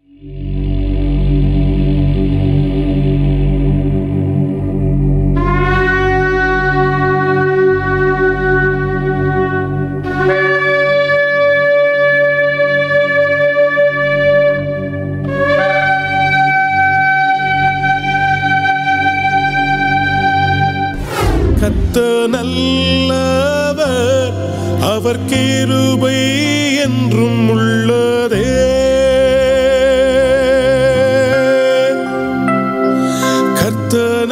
கத்த நல்லவர் அவர் கிருபை என்றும் உள்ளதே கத்த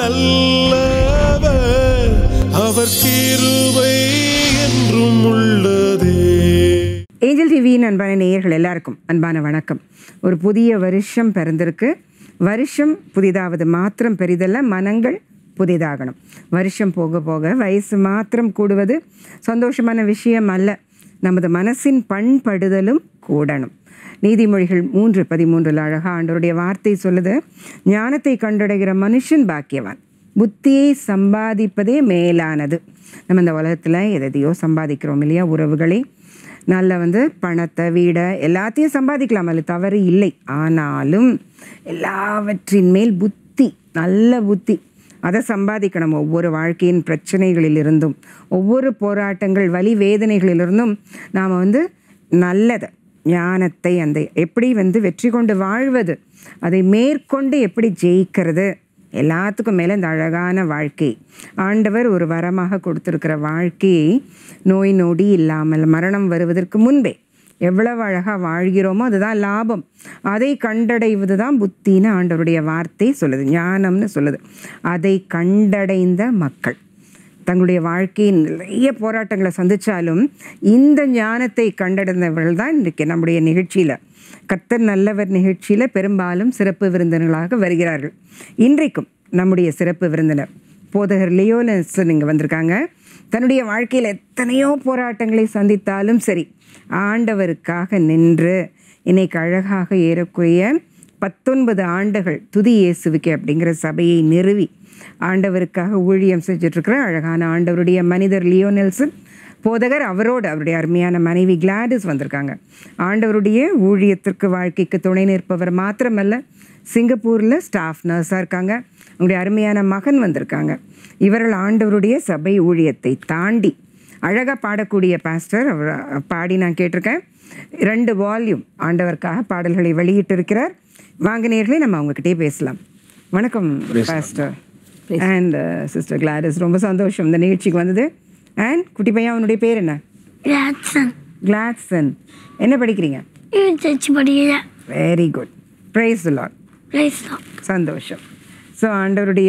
நல்லவர் அவர் கிருபை என்றும் உள்ளதே ஏஞ்சல் டிவியின் அன்பான நேயர்கள் எல்லாருக்கும் அன்பான வணக்கம் ஒரு புதிய வருஷம் பிறந்திருக்கு வருஷம் புதிதாவது மாத்திரம் பெரிதல்ல மனங்கள் புதிதாகணும் வருஷம் போக போக வயசு மாத்திரம் கூடுவது சந்தோஷமான விஷயம் அல்ல நமது மனசின் பண்படுதலும் கூடணும் நீதிமொழிகள் மூன்று பதிமூன்றில் அழகா ஆண்டவருடைய வார்த்தை சொல்லுது ஞானத்தை கண்டடைகிற மனுஷன் பாக்கியவான் புத்தியை சம்பாதிப்பதே மேலானது நம்ம இந்த உலகத்தில் எதையோ சம்பாதிக்கிறோம் இல்லையா உறவுகளை நல்ல வந்து பணத்தை வீடை எல்லாத்தையும் சம்பாதிக்கலாம் அது தவறு இல்லை ஆனாலும் எல்லாவற்றின் மேல் புத்தி நல்ல புத்தி அதை சம்பாதிக்கணும் ஒவ்வொரு வாழ்க்கையின் பிரச்சனைகளிலிருந்தும் ஒவ்வொரு போராட்டங்கள் வலி வேதனைகளிலிருந்தும் நாம் வந்து நல்லதை ஞானத்தை அந்த எப்படி வந்து வெற்றி கொண்டு வாழ்வது அதை மேற்கொண்டு எப்படி ஜெயிக்கிறது எல்லாத்துக்கும் மேலே இந்த அழகான வாழ்க்கை ஆண்டவர் ஒரு வரமாக கொடுத்துருக்கிற வாழ்க்கையை நோய் நொடி இல்லாமல் மரணம் வருவதற்கு முன்பே எவ்வளவு அழகாக வாழ்கிறோமோ அதுதான் லாபம் அதை கண்டடைவது தான் புத்தின்னு ஆண்டவருடைய வார்த்தை சொல்லுது ஞானம்னு சொல்லுது அதை கண்டடைந்த மக்கள் தங்களுடைய வாழ்க்கையின் நிறைய போராட்டங்களை சந்தித்தாலும் இந்த ஞானத்தை கண்டடைந்தவர்கள் தான் இன்றைக்கு நம்முடைய நிகழ்ச்சியில் கர்த்தர் நல்லவர் நிகழ்ச்சியில் பெரும்பாலும் சிறப்பு விருந்தினர்களாக வருகிறார்கள் இன்றைக்கும் நம்முடைய சிறப்பு விருந்தினர் போதகர் லியோனஸ் இங்கே வந்திருக்காங்க தன்னுடைய வாழ்க்கையில் எத்தனையோ போராட்டங்களை சந்தித்தாலும் சரி ஆண்டவருக்காக நின்று இன்னைக்கு அழகாக ஏறக்குறைய பத்தொன்பது ஆண்டுகள் துதி இயேசுவுக்கு அப்படிங்கிற சபையை நிறுவி ஆண்டவருக்காக ஊழியம் செஞ்சிட்ருக்கிற அழகான ஆண்டவருடைய மனிதர் லியோனெல்சன் போதகர் அவரோடு அவருடைய அருமையான மனைவி கிளாடிஸ் வந்திருக்காங்க ஆண்டவருடைய ஊழியத்திற்கு வாழ்க்கைக்கு துணை நிற்பவர் மாத்திரமல்ல சிங்கப்பூரில் ஸ்டாஃப் நர்ஸாக இருக்காங்க அவங்களுடைய அருமையான மகன் வந்திருக்காங்க இவர்கள் ஆண்டவருடைய சபை ஊழியத்தை தாண்டி அழகாக பாடக்கூடிய பாஸ்டர் அவர் பாடி நான் கேட்டிருக்கேன் ரெண்டு வால்யூம் ஆண்டவருக்காக பாடல்களை வெளியிட்டிருக்கிறார் வாங்க நேர்களே நம்ம அவங்ககிட்டயே பேசலாம் வணக்கம் பாஸ்டர் அண்ட் சிஸ்டர் கிளாடிஸ் ரொம்ப சந்தோஷம் இந்த நிகழ்ச்சிக்கு வந்தது அண்ட் குட்டி பையன் அவனுடைய பேர் என்ன ராட்சன் கிளாட்சன் என்ன படிக்கிறீங்க யூனிட் படிக்கல very good praise Lord praise தான் சந்தோஷம் ஸோ ஆண்டவருடைய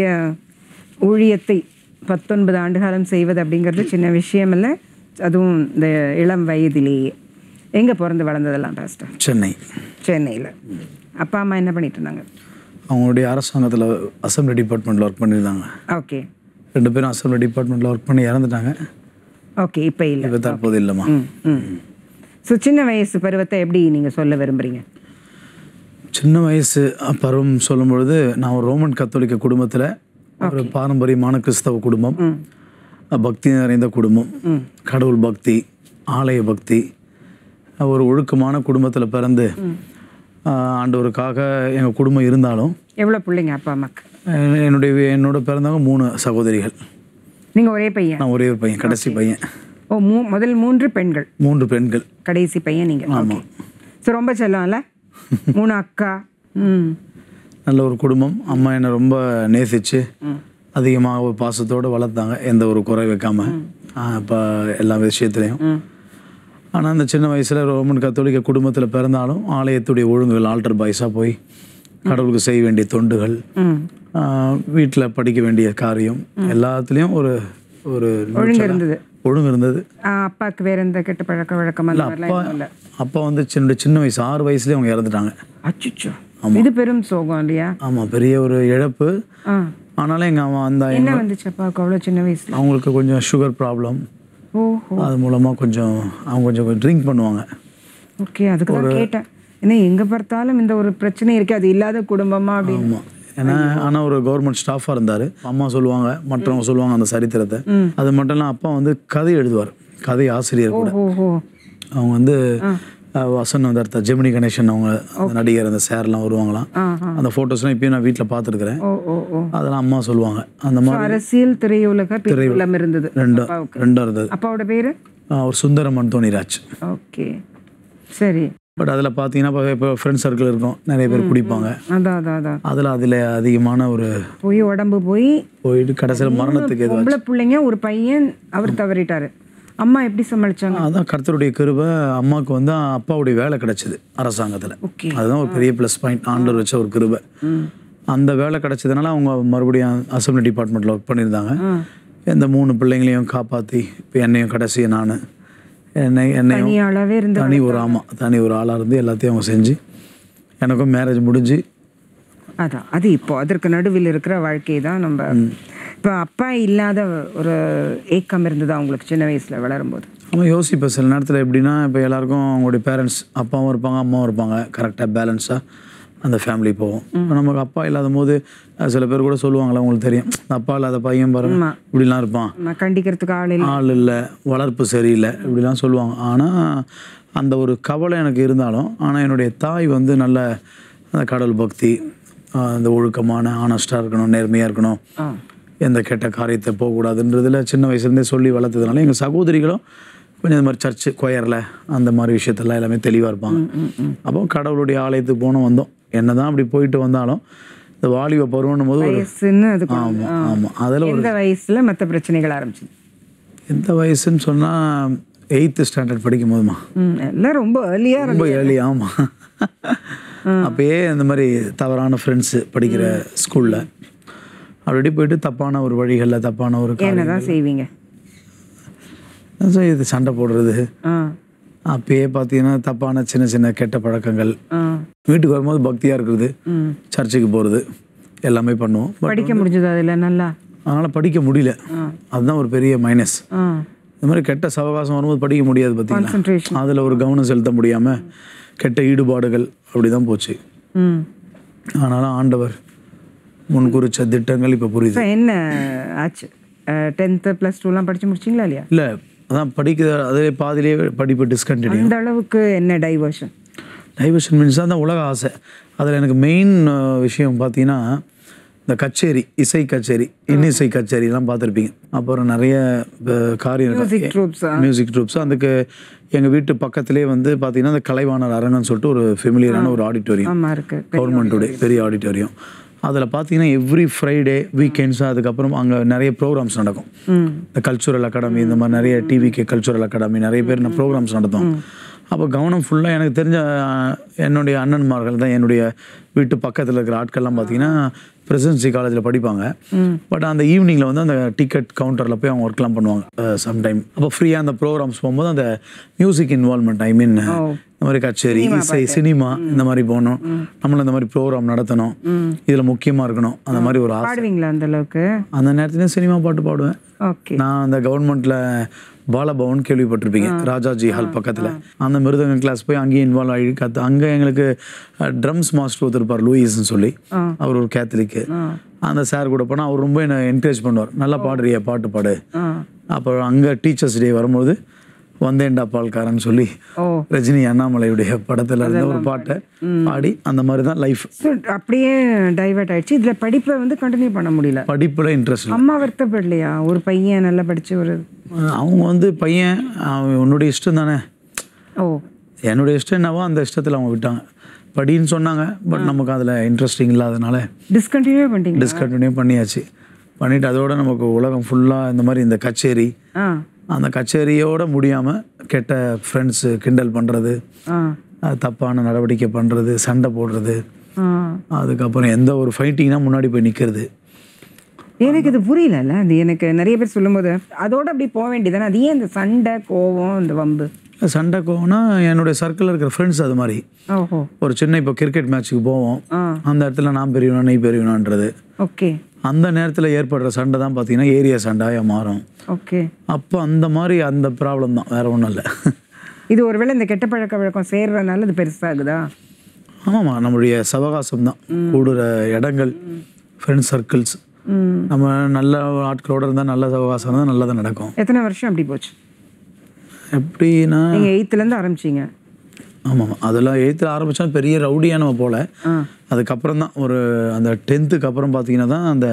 ஊழியத்தை பத்தொன்பது ஆண்டுகாலம் செய்வது அப்படிங்கிறது சின்ன விஷயம் இல்லை அதுவும் இந்த இளம் வயதிலேயே எங்கே பிறந்து வளர்ந்ததெல்லாம் பாஸ்டர் சென்னை சென்னையில் அப்பா அம்மா என்ன பண்ணிட்டு இருந்தாங்க அவங்களுடைய அரசாங்கத்தில் அசம்பிளி டிபார்ட்மெண்ட்டில் ஒர்க் பண்ணியிருந்தாங்க ஓகே ரெண்டு பேரும் அசம்பிளி டிபார்ட்மெண்ட்டில் ஒர்க் பண்ணி இறந்துட்டாங்க ஓகே இப்போ இல்லை இப்போ தற்போது இல்லைம்மா ம் ம் ஸோ சின்ன வயசு பருவத்தை எப்படி நீங்கள் சொல்ல விரும்புகிறீங்க சின்ன வயசு பருவம் சொல்லும் பொழுது நான் ஒரு ரோமன் கத்தோலிக்க குடும்பத்தில் ஒரு பாரம்பரியமான கிறிஸ்தவ குடும்பம் பக்தி நிறைந்த குடும்பம் கடவுள் பக்தி ஆலய பக்தி ஒரு ஒழுக்கமான குடும்பத்தில் பிறந்து ஆஹ், ஆண்டவருக்காக எங்கள் குடும்பம் இருந்தாலும் எவ்வளோ பிள்ளைங்க அப்பா அம்மாக்கு அஹ், என்னுடைய என்னோட பிறந்தவங்க மூணு சகோதரிகள் நீங்கள் ஒரே பையன் நான் ஒரே ஒரு பையன் கடைசி பையன் ஓ மூ முதல் மூன்று பெண்கள் மூன்று பெண்கள் கடைசி பையன் நீங்கள் ஓகே ஸோ ரொம்ப செல்லம்ல மூணு அக்கா ம் நல்ல ஒரு குடும்பம் அம்மா என்னை ரொம்ப நேசித்து அதிகமாக ஒரு பாசத்தோடு வளர்த்தாங்க எந்த ஒரு குறை வைக்காம இப்போ எல்லா விஷயத்துலையும் ஆனால் அந்த சின்ன வயசில் ரோமன் கத்தோலிக்க குடும்பத்தில் பிறந்தாலும் ஆலயத்துடைய ஒழுங்குகள் ஆல்டர் பாய்ஸாக போய் கடவுளுக்கு செய்ய வேண்டிய தொண்டுகள் ம் வீட்டில் படிக்க வேண்டிய காரியம் எல்லாத்துலேயும் ஒரு ஒரு ஒழுங்கு இருந்தது ஒழுங்கு இருந்தது ஆ, அப்பாவுக்கு வேற எந்த கெட்ட பழக்க வழக்கம் அந்த மாதிரிலாம் அப்பா எதுவும் இல்லை அப்பா வந்து சின்ன சின்ன வயசு ஆறு வயசுலேயே அவங்க இறந்துட்டாங்க அச்சுச்சோ இது பெரும் சோகம் இல்லையா ஆமாம் பெரிய ஒரு இழப்பு ஆ ஆனாலும் எங்கள் அம்மா அந்த என்ன வந்துச்சு அப்பாவுக்கு அவ்வளோ சின்ன வயசுல அவங்களுக்கு கொஞ்சம் சுகர் ப்ராப்ளம் ஓஹோ அது மூலமாக கொஞ்சம் அவங்க கொஞ்சம் ட்ரிங்க் பண்ணுவாங்க ஓகே அதுக்கு தான் கேட்டேன் ஏன்னா எங்க பார்த்தாலும் இந்த ஒரு பிரச்சனை இருக்கு அது இல்லாத குடும்பமா அப்படின்னு ஆமாம் ஏன்னா ஆனால் ஒரு கவர்மெண்ட் ஸ்டாஃபாக இருந்தார் அம்மா சொல்லுவாங்க மற்றவங்க சொல்லுவாங்க அந்த சரித்திரத்தை அது மட்டும் இல்லாமல் அப்பா வந்து கதை எழுதுவார் கதை ஆசிரியர் கூட ஓஹோ அவங்க வந்து அஹ் வசன் வந்து அடுத்த ஜெமினி கணேசன் அவங்க அந்த நடிகர் அந்த சேர்லாம் வருவாங்களாம் ஆஹா. அந்த ஃபோட்டோஸ்லாம் இப்பயும் நான் வீட்டில் பார்த்துருக்குறேன் ஓ ஓ ஓ அதெல்லாம் அம்மா சொல்லுவாங்க அந்த மாதிரி அரசியல் திரையுலக பின்புலம் இருந்தது ரெண்டும் அப்பாவுக்கு ரெண்டும் இருந்தது அப்பாவோட பேரு அஹ் ஒரு சுந்தரம் அந்தோணிராஜ் ஓகே சரி பட் அதில் பார்த்தீங்கன்னா இப்போ ஃப்ரெண்ட் சர்க்கிள் இருக்கும் நிறைய பேர் குடிப்பாங்க அதான் அதான் அதான் அதில் அதில் அதிகமான ஒரு போய் உடம்பு போய் போயிட்டு கடைசியில் மரணத்துக்கு எதுவும் பொம்பளை பிள்ளைங்க ஒரு பையன் அவர் தவறிட்டாரு அம்மா எப்படி சமாளிச்சாங்க அதான் கர்த்தருடைய கிருபை அம்மாவுக்கு வந்து அப்பாவுடைய வேலை கிடைச்சிது அரசாங்கத்தில் ஓகே அதுதான் ஒரு பெரிய ப்ளஸ் பாயிண்ட் ஆண்டர் வச்ச ஒரு கிருபை அந்த வேலை கிடைச்சதுனால அவங்க மறுபடியும் அசம்பிளி டிபார்ட்மெண்ட்டில் ஒர்க் பண்ணியிருந்தாங்க இந்த மூணு பிள்ளைங்களையும் காப்பாற்றி இப்போ என்னையும் கடைசி நான் என்னை என்னையும் தனியாளாவே இருந்த தனி ஒரு ஆமாம் தனி ஒரு ஆளாக இருந்து எல்லாத்தையும் அவங்க செஞ்சு எனக்கும் மேரேஜ் முடிஞ்சு அதான் அது இப்போ அதற்கு நடுவில் இருக்கிற வாழ்க்கை தான் நம்ம இப்போ அப்பா இல்லாத ஒரு ஏக்கம் இருந்தது அவங்களுக்கு சின்ன வயசுல வளரும்போது ஆமாம் யோசிப்பேன் சில நேரத்தில் எப்படின்னா இப்போ எல்லாருக்கும் அவங்களுடைய பேரண்ட்ஸ் அப்பாவும் இருப்பாங்க அம்மாவும் இருப்பாங்க கரெக்டாக பேலன்ஸாக அந்த ஃபேமிலி போகும் இப்போ நமக்கு அப்பா இல்லாத போது அஹ், சில பேர் கூட சொல்லுவாங்களே உங்களுக்கு தெரியும் அப்பா இல்லாத பையன் பாருங்க இப்படிலாம் இருப்பான் நான் கண்டிக்கிறதுக்கு ஆள் இல்லை ஆள் இல்லை வளர்ப்பு சரியில்லை இப்படிலாம் சொல்லுவாங்க ஆனால் அந்த ஒரு கவலை எனக்கு இருந்தாலும் ஆனால் என்னுடைய தாய் வந்து நல்ல அந்த கடவுள் பக்தி ஆஹ் அந்த ஒழுக்கமான ஆனஸ்டாக இருக்கணும் நேர்மையாக இருக்கணும் ஆ எந்த கெட்ட காரியத்தை போகக்கூடாதுன்றதுல சின்ன வயசுலேருந்தே சொல்லி வளர்த்ததுனால எங்கள் சகோதரிகளும் கொஞ்சம் இந்த மாதிரி சர்ச்சு கொயரில் அந்த மாதிரி விஷயத்தெல்லாம் எல்லாமே தெளிவாக இருப்பாங்க அப்போ கடவுளுடைய ஆலயத்துக்கு போனோம் வந்தோம் என்னதான் அப்படி போயிட்டு வந்தாலும் இந்த வாலிப பருவம் போது ஒரு வயசுன்னு அது கொண்டு- ஆமாம் ஆமாம் அதில் ஒரு எந்த வயசுல மற்ற பிரச்சனைகள் ஆரம்பிச்சது எந்த வயசுன்னு சொன்னால் எயித்து ஸ்டாண்டர்ட் படிக்கும் போதுமா ம் எல்லாம் ரொம்ப ஏர்லியா ரொம்ப ஏர்லி ஆமாம் அப்பயே இந்த மாதிரி தவறான ஃப்ரெண்ட்ஸு படிக்கிற ஸ்கூலில் அப்படி போயிட்டு தப்பான ஒரு வழிகளில் தப்பான ஒரு காரியம் என்னதான் செய்வீங்க இது சண்டை போடுறது ஆ அப்பயே பார்த்தீங்கன்னா தப்பான சின்ன சின்ன கெட்ட பழக்கங்கள் ஆ வீட்டுக்கு வரும்போது பக்தியாக இருக்கிறது ம் சர்ச்சுக்கு போகிறது எல்லாமே பண்ணுவோம் பட் படிக்க முடிஞ்சது அதுல நல்லா அதனால் படிக்க முடியல அதுதான் ஒரு பெரிய மைனஸ் ஆ இந்த மாதிரி கெட்ட சவகாசம் வரும்போது படிக்க முடியாது பார்த்தீங்களா கான்சன்ட்ரேஷன் அதில் ஒரு கவனம் செலுத்த முடியாமல் கெட்ட ஈடுபாடுகள் அப்படி தான் போச்சு ம் ஆனாலும் ஆண்டவர் முன் குறிச்ச திட்டங்கள் இப்போ புரியுது இப்போ என்ன ஆச்சு டென்த்து ப்ளஸ் டூலாம் படிச்சு முடிச்சிங்களா இல்லையா இல்லை அதான் படிக்கிற அதே பாதியிலேயே படிப்பு டிஸ்கண்டினியூ அந்த அளவுக்கு என்ன டைவர்ஷன் டைவர்ஷன் மீன்ஸ் தான் உலக ஆசை அதில் எனக்கு மெயின் விஷயம் பார்த்தீங்கன்னா இந்த கச்சேரி இசை கச்சேரி இன்னிசை கச்சேரிலாம் பார்த்துருப்பீங்க அப்புறம் நிறைய அஹ், காரியம் மியூசிக் ட்ரூப்ஸ் மியூசிக் ட்ரூப்ஸ் அதுக்கு எங்கள் வீட்டு பக்கத்திலே வந்து பார்த்தீங்கன்னா அந்த கலைவாணர் அரங்கன்னு சொல்லிட்டு ஒரு ஃபெமிலியரான ஒரு ஆடிட்டோரியம் ஆமா இருக்கு கவர்மெண்ட்டுடைய பெரிய ஆடிட்டோரியம் அதில் பார்த்தீங்கன்னா எவ்ரி ஃப்ரைடே வீக்கெண்ட்ஸ் அதுக்கப்புறம் அங்கே நிறைய ப்ரோக்ராம்ஸ் நடக்கும் ம் இந்த கல்ச்சுரல் அகாடமி இந்த மாதிரி நிறைய டிவிக்கு கல்ச்சுரல் அகாடமி நிறைய பேர் நான் ப்ரோக்ராம்ஸ் நடத்தும் அப்போ கவனம் ஃபுல்லாக எனக்கு தெரிஞ்ச அஹ், என்னுடைய அண்ணன்மார்கள் தான் என்னுடைய வீட்டு பக்கத்தில் இருக்கிற ஆட்கள்லாம் பார்த்தீங்கன்னா பிரசிடென்சி காலேஜில் படிப்பாங்க பட் அந்த ஈவினிங்கில் வந்து அந்த டிக்கெட் கவுண்டரில் போய் அவங்க ஒர்க்லாம் பண்ணுவாங்க சம்டைம் அப்போ ஃப்ரீயாக அந்த ப்ரோக்ராம்ஸ் போகும்போது அந்த மியூசிக் இன்வால்மெண்ட் ஐ மீன் இந்த மாதிரி கச்சேரி இசை சினிமா இந்த மாதிரி போகணும் நம்மளும் இந்த மாதிரி ப்ரோக்ராம் நடத்தணும் இதில் முக்கியமாக இருக்கணும் அந்த மாதிரி ஒரு ஆசை பாடுவீங்களா அந்த அளவுக்கு அந்த நேரத்துலையும் சினிமா பாட்டு பாடுவேன் ஓகே நான் அந்த கவர்மெண்ட்ல பாலபவன் கேள்விப்பட்டிருப்பீங்க ராஜாஜி ஹால் பக்கத்துல அந்த மிருதங்க கிளாஸ் போய் அங்கேயும் இன்வால்வ் ஆகி கத்து அங்க எங்களுக்கு ட்ரம்ஸ் மாஸ்டர் ஒருத்தர் இருப்பார் லூயிஸ்ன்னு சொல்லி அவர் ஒரு கேத்தலிக்கு அந்த சார் கூட போனால் அவர் ரொம்ப என்னை என்கரேஜ் பண்ணுவார் நல்லா பாடுறிய பாட்டு பாடு ஆ அப்புறம் அங்கே டீச்சர்ஸ் டே வரும்போது வந்தேன்டா பால்காரன் சொல்லி ஓ ரஜினி அண்ணாமலையுடைய படத்துல இருந்த ஒரு பாட்டை பாடி அந்த மாதிரி தான் லைஃப் ஸோ அப்படியே டைவர்ட் ஆயிடுச்சு இதுல படிப்பை வந்து கண்டினியூ பண்ண முடியல படிப்புல இன்ட்ரெஸ்ட் அம்மா வருத்தப்படலையா ஒரு பையன் நல்லா படிச்சு ஒரு அவங்க வந்து பையன் அவன் உன்னுடைய இஷ்டம் தானே ஓ என்னுடைய இஷ்டம் என்னவோ அந்த இஷ்டத்தில் அவங்க விட்டாங்க படின்னு சொன்னாங்க பட் நமக்கு அதில் இன்ட்ரெஸ்டிங் இல்லாதனால டிஸ்கண்டினியூ பண்ணிட்டீங்க டிஸ்கண்டினியூ பண்ணியாச்சு பண்ணிட்டு அதோட நமக்கு உலகம் ஃபுல்லாக இந்த மாதிரி இந்த கச்சேரி ஆ அந்த கச்சேரியோட முடியாமல் கெட்ட ஃப்ரெண்ட்ஸு கிண்டல் பண்ணுறது ஆ தப்பான நடவடிக்கை பண்ணுறது சண்டை போடுறது ஆ அதுக்கப்புறம் எந்த ஒரு ஃபைட்டிங்னா முன்னாடி போய் நிற்கிறது எனக்கு இது புரியலல்ல அது எனக்கு நிறைய பேர் சொல்லும்போது அதோட அப்படி போக வேண்டியதானே அது ஏன் இந்த சண்டை கோவம் இந்த வம்பு சண்டை கோவம்னா என்னுடைய சர்க்கிளில் இருக்கிற ஃப்ரெண்ட்ஸ் அது மாதிரி ஓஹோ ஒரு சின்ன இப்போ கிரிக்கெட் மேட்ச்சுக்கு போவோம் ஆ அந்த இடத்துல நான் பெரியவனா நீ பெரியவனான்றது ஓகே அந்த நேரத்தில் ஏற்படுற சண்டை தான் பார்த்தீங்கன்னா ஏரியா சண்டையாக மாறும் ஓகே அப்போ அந்த மாதிரி அந்த ப்ராப்ளம் தான் வேற ஒன்றும் இல்லை இது ஒருவேளை இந்த கெட்ட பழக்க வழக்கம் சேர்றதுனால இது பெருசாகுதா ஆமாம்மா நம்மளுடைய சவகாசம் தான் கூடுற இடங்கள் ஃப்ரெண்ட் சர்க்கிள்ஸ் ம் நம்ம நல்ல ஆட்களோட இருந்தால் நல்ல சவகாசம் தான் நல்லதாக நடக்கும் எத்தனை வருஷம் அப்படி போச்சு எப்படின்னா நீங்கள் எயித்துலேருந்து ஆரம்பிச்சீங்க ஆமாம் அதெல்லாம் எயித்தில் ஆரம்பித்தா பெரிய ரவுடியாக நம்ம போல அதுக்கப்புறம் தான் ஒரு அந்த டென்த்துக்கு அப்புறம் பார்த்தீங்கன்னா தான் அந்த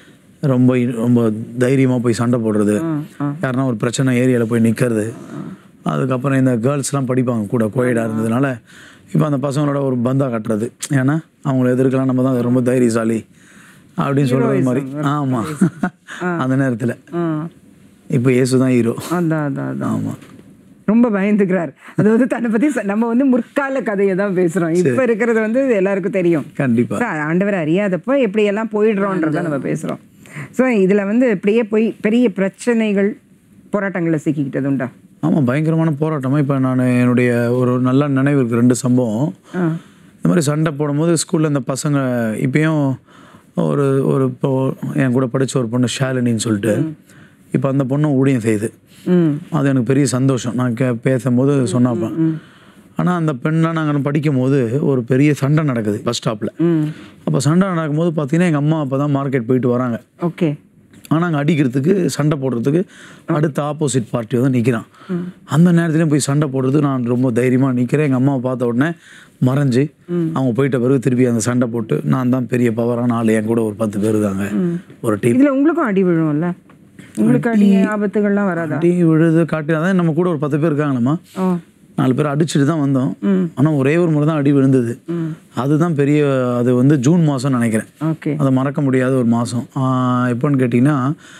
ரொம்ப ரொம்ப தைரியமாக போய் சண்டை போடுறது யாருன்னா ஒரு பிரச்சனை ஏரியாவில் போய் நிற்கிறது அதுக்கப்புறம் இந்த கேர்ள்ஸ்லாம் படிப்பாங்க கூட கோயடாக இருந்ததுனால இப்போ அந்த பசங்களோட ஒரு பந்தா கட்டுறது ஏன்னா அவங்கள எதிர்க்கலாம் நம்ம தான் ரொம்ப தைரியசாலி அப்படின்னு சொல்கிறது மாதிரி ஆமாம் அந்த நேரத்தில் ம். இப்போ இயேசு தான் ஹீரோ அதான் அதான் அதான் ஆமாம் ரொம்ப பயந்துக்கிறார் அதாவது தன்னை பத்தி ச- நம்ம வந்து முற்கால கதையை தான் பேசுறோம் இப்ப இருக்கிறது வந்து எல்லாருக்கும் தெரியும் கண்டிப்பாக So, ஆண்டவர் அறியாதப்போ எப்படி எல்லாம் போயிடுறோன்றத நம்ம பேசுறோம் ஸோ இதுல வந்து இப்படியே போய் பெரிய பிரச்சனைகள் போராட்டங்களை சிக்கிக்கிட்டது உண்டா ஆமாம் பயங்கரமான போராட்டமாக இப்போ நான் என்னுடைய ஒரு நல்ல நினைவு இருக்கு ரெண்டு சம்பவம் இந்த மாதிரி சண்டை போடும்போது ஸ்கூலில் இந்த பசங்க இப்பயும் ஒரு ஒரு இப்போ என் கூட படித்த ஒரு பொண்ணு ஷாலினின்னு சொல்லிட்டு இப்போ அந்த பொண்ணு ஊழியம் செய்யுது ம் அது எனக்கு பெரிய சந்தோஷம் நான் கே பேசும்போது சொன்னாப்ப ஆனால் அந்த பெண்ணாக நாங்கள் படிக்கும் போது ஒரு பெரிய சண்டை நடக்குது பஸ் ஸ்டாப்பில் ம் அப்போ சண்டை நடக்கும்போது பார்த்தீங்கன்னா எங்கள் அம்மா அப்போ தான் மார்க்கெட் போயிட்டு வராங்க ஓகே ஆனால் அங்கே அடிக்கிறதுக்கு சண்டை போடுறதுக்கு அடுத்த ஆப்போசிட் பார்ட்டி வந்து நிற்கிறான் அந்த நேரத்துலையும் போய் சண்டை போடுறது நான் ரொம்ப தைரியமாக நிற்கிறேன் எங்கள் அம்மாவை பார்த்த உடனே மறைஞ்சு அவங்க போயிட்ட பிறகு திருப்பி அந்த சண்டை போட்டு நான் தான் பெரிய பவரான ஆள் என் கூட ஒரு பத்து பேர் தாங்க ஒரு டீம் இதுல உங்களுக்கும் அடி விழும்ல உங்களுக்கு அடி ஆபத்துகள்லாம் வராதா அடி விழுது காட்டி அதான் நம்ம கூட ஒரு பத்து பேர் இருக்காங்களம்மா ஓ நாலு பேர் அடிச்சுட்டு தான் வந்தோம் ஆனால் ஒரே ஒரு முறை தான் அடி விழுந்தது அதுதான் பெரிய அது வந்து ஜூன் மாதம் நினைக்கிறேன் ஓகே அதை மறக்க முடியாத ஒரு மாதம் எப்போன்னு கேட்டிங்கன்னா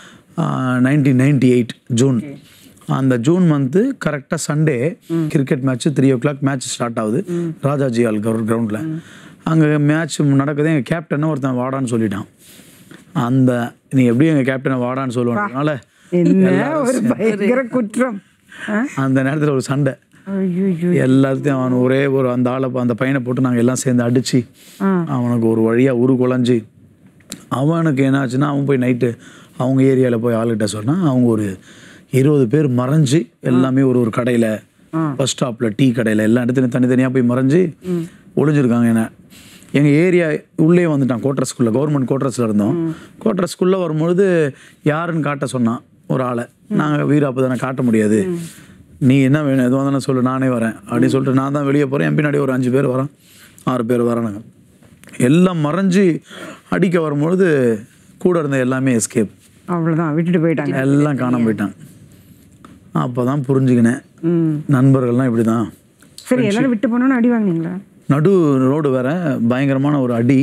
நைன்டீன் நைன்டி எயிட் ஜூன் அந்த ஜூன் மந்த்து கரெக்டாக Sunday cricket match three o'clock match start ஆகுது ராஜாஜி ஆல் கிரவுண்டில் அங்கே மேட்ச் நடக்குது எங்கள் கேப்டனை ஒருத்தன் வாடான்னு சொல்லிட்டான் அந்த நீ எப்படி எங்கள் கேப்டனை வாடான்னு சொல்லுவாங்கனால என்ன ஒரு பயங்கர குற்றம் ஆ? அந்த நேரத்தில் ஒரு சண்டை ஐயையோ. எல்லாத்தையும் அவன் ஒரே ஒரு அந்த ஆளை அந்த பையனை போட்டு நாங்கள் எல்லாம் சேர்ந்து அடித்து ஆ. அவனுக்கு ஒரு வழியாக உரு குழஞ்சி அவனுக்கு என்னாச்சுன்னா அவன் போய் நைட்டு அவங்க ஏரியாவில் போய் ஆளுகிட்ட சொன்னால் அவங்க ஒரு இருபது பேர் மறைஞ்சு எல்லாமே ஒரு ஒரு கடையில் பஸ் ஸ்டாப்பில் டீ கடையில் எல்லா இடத்துலையும் தனித்தனியாக போய் மறைஞ்சு ஒளிஞ்சிருக்காங்க என்ன எங்கள் ஏரியா உள்ளே வந்துட்டான் கோட்ரஸ்குள்ளே கவர்மெண்ட் கோட்ரஸில் இருந்தோம் கோட்ரஸ்குள்ளே வரும்பொழுது யாருன்னு காட்ட சொன்னான் ஒரு ஆளை நாங்கள் வீராப்பு தானே காட்ட முடியாது நீ என்ன வேணும் எதுவாக தானே சொல்லு நானே வரேன் அப்படின்னு சொல்லிட்டு நான் தான் வெளியே போகிறேன் என் பின்னாடி ஒரு அஞ்சு பேர் வரோம் ஆறு பேர் வரானுங்க எல்லாம் மறைஞ்சு அடிக்க வரும்பொழுது கூட இருந்த எல்லாமே எஸ்கேப் அவ்வளவுதான் விட்டுட்டு போயிட்டாங்க எல்லாம் காணாம போயிட்டான் அப்போ தான் புரிஞ்சுக்கினேன் ம் நண்பர்கள்லாம் இப்படி தான் சரி எல்லாரும் விட்டு போனோன்னு அடி வாங்குனீங்களா நடு ரோடு வேற பயங்கரமான ஒரு அடி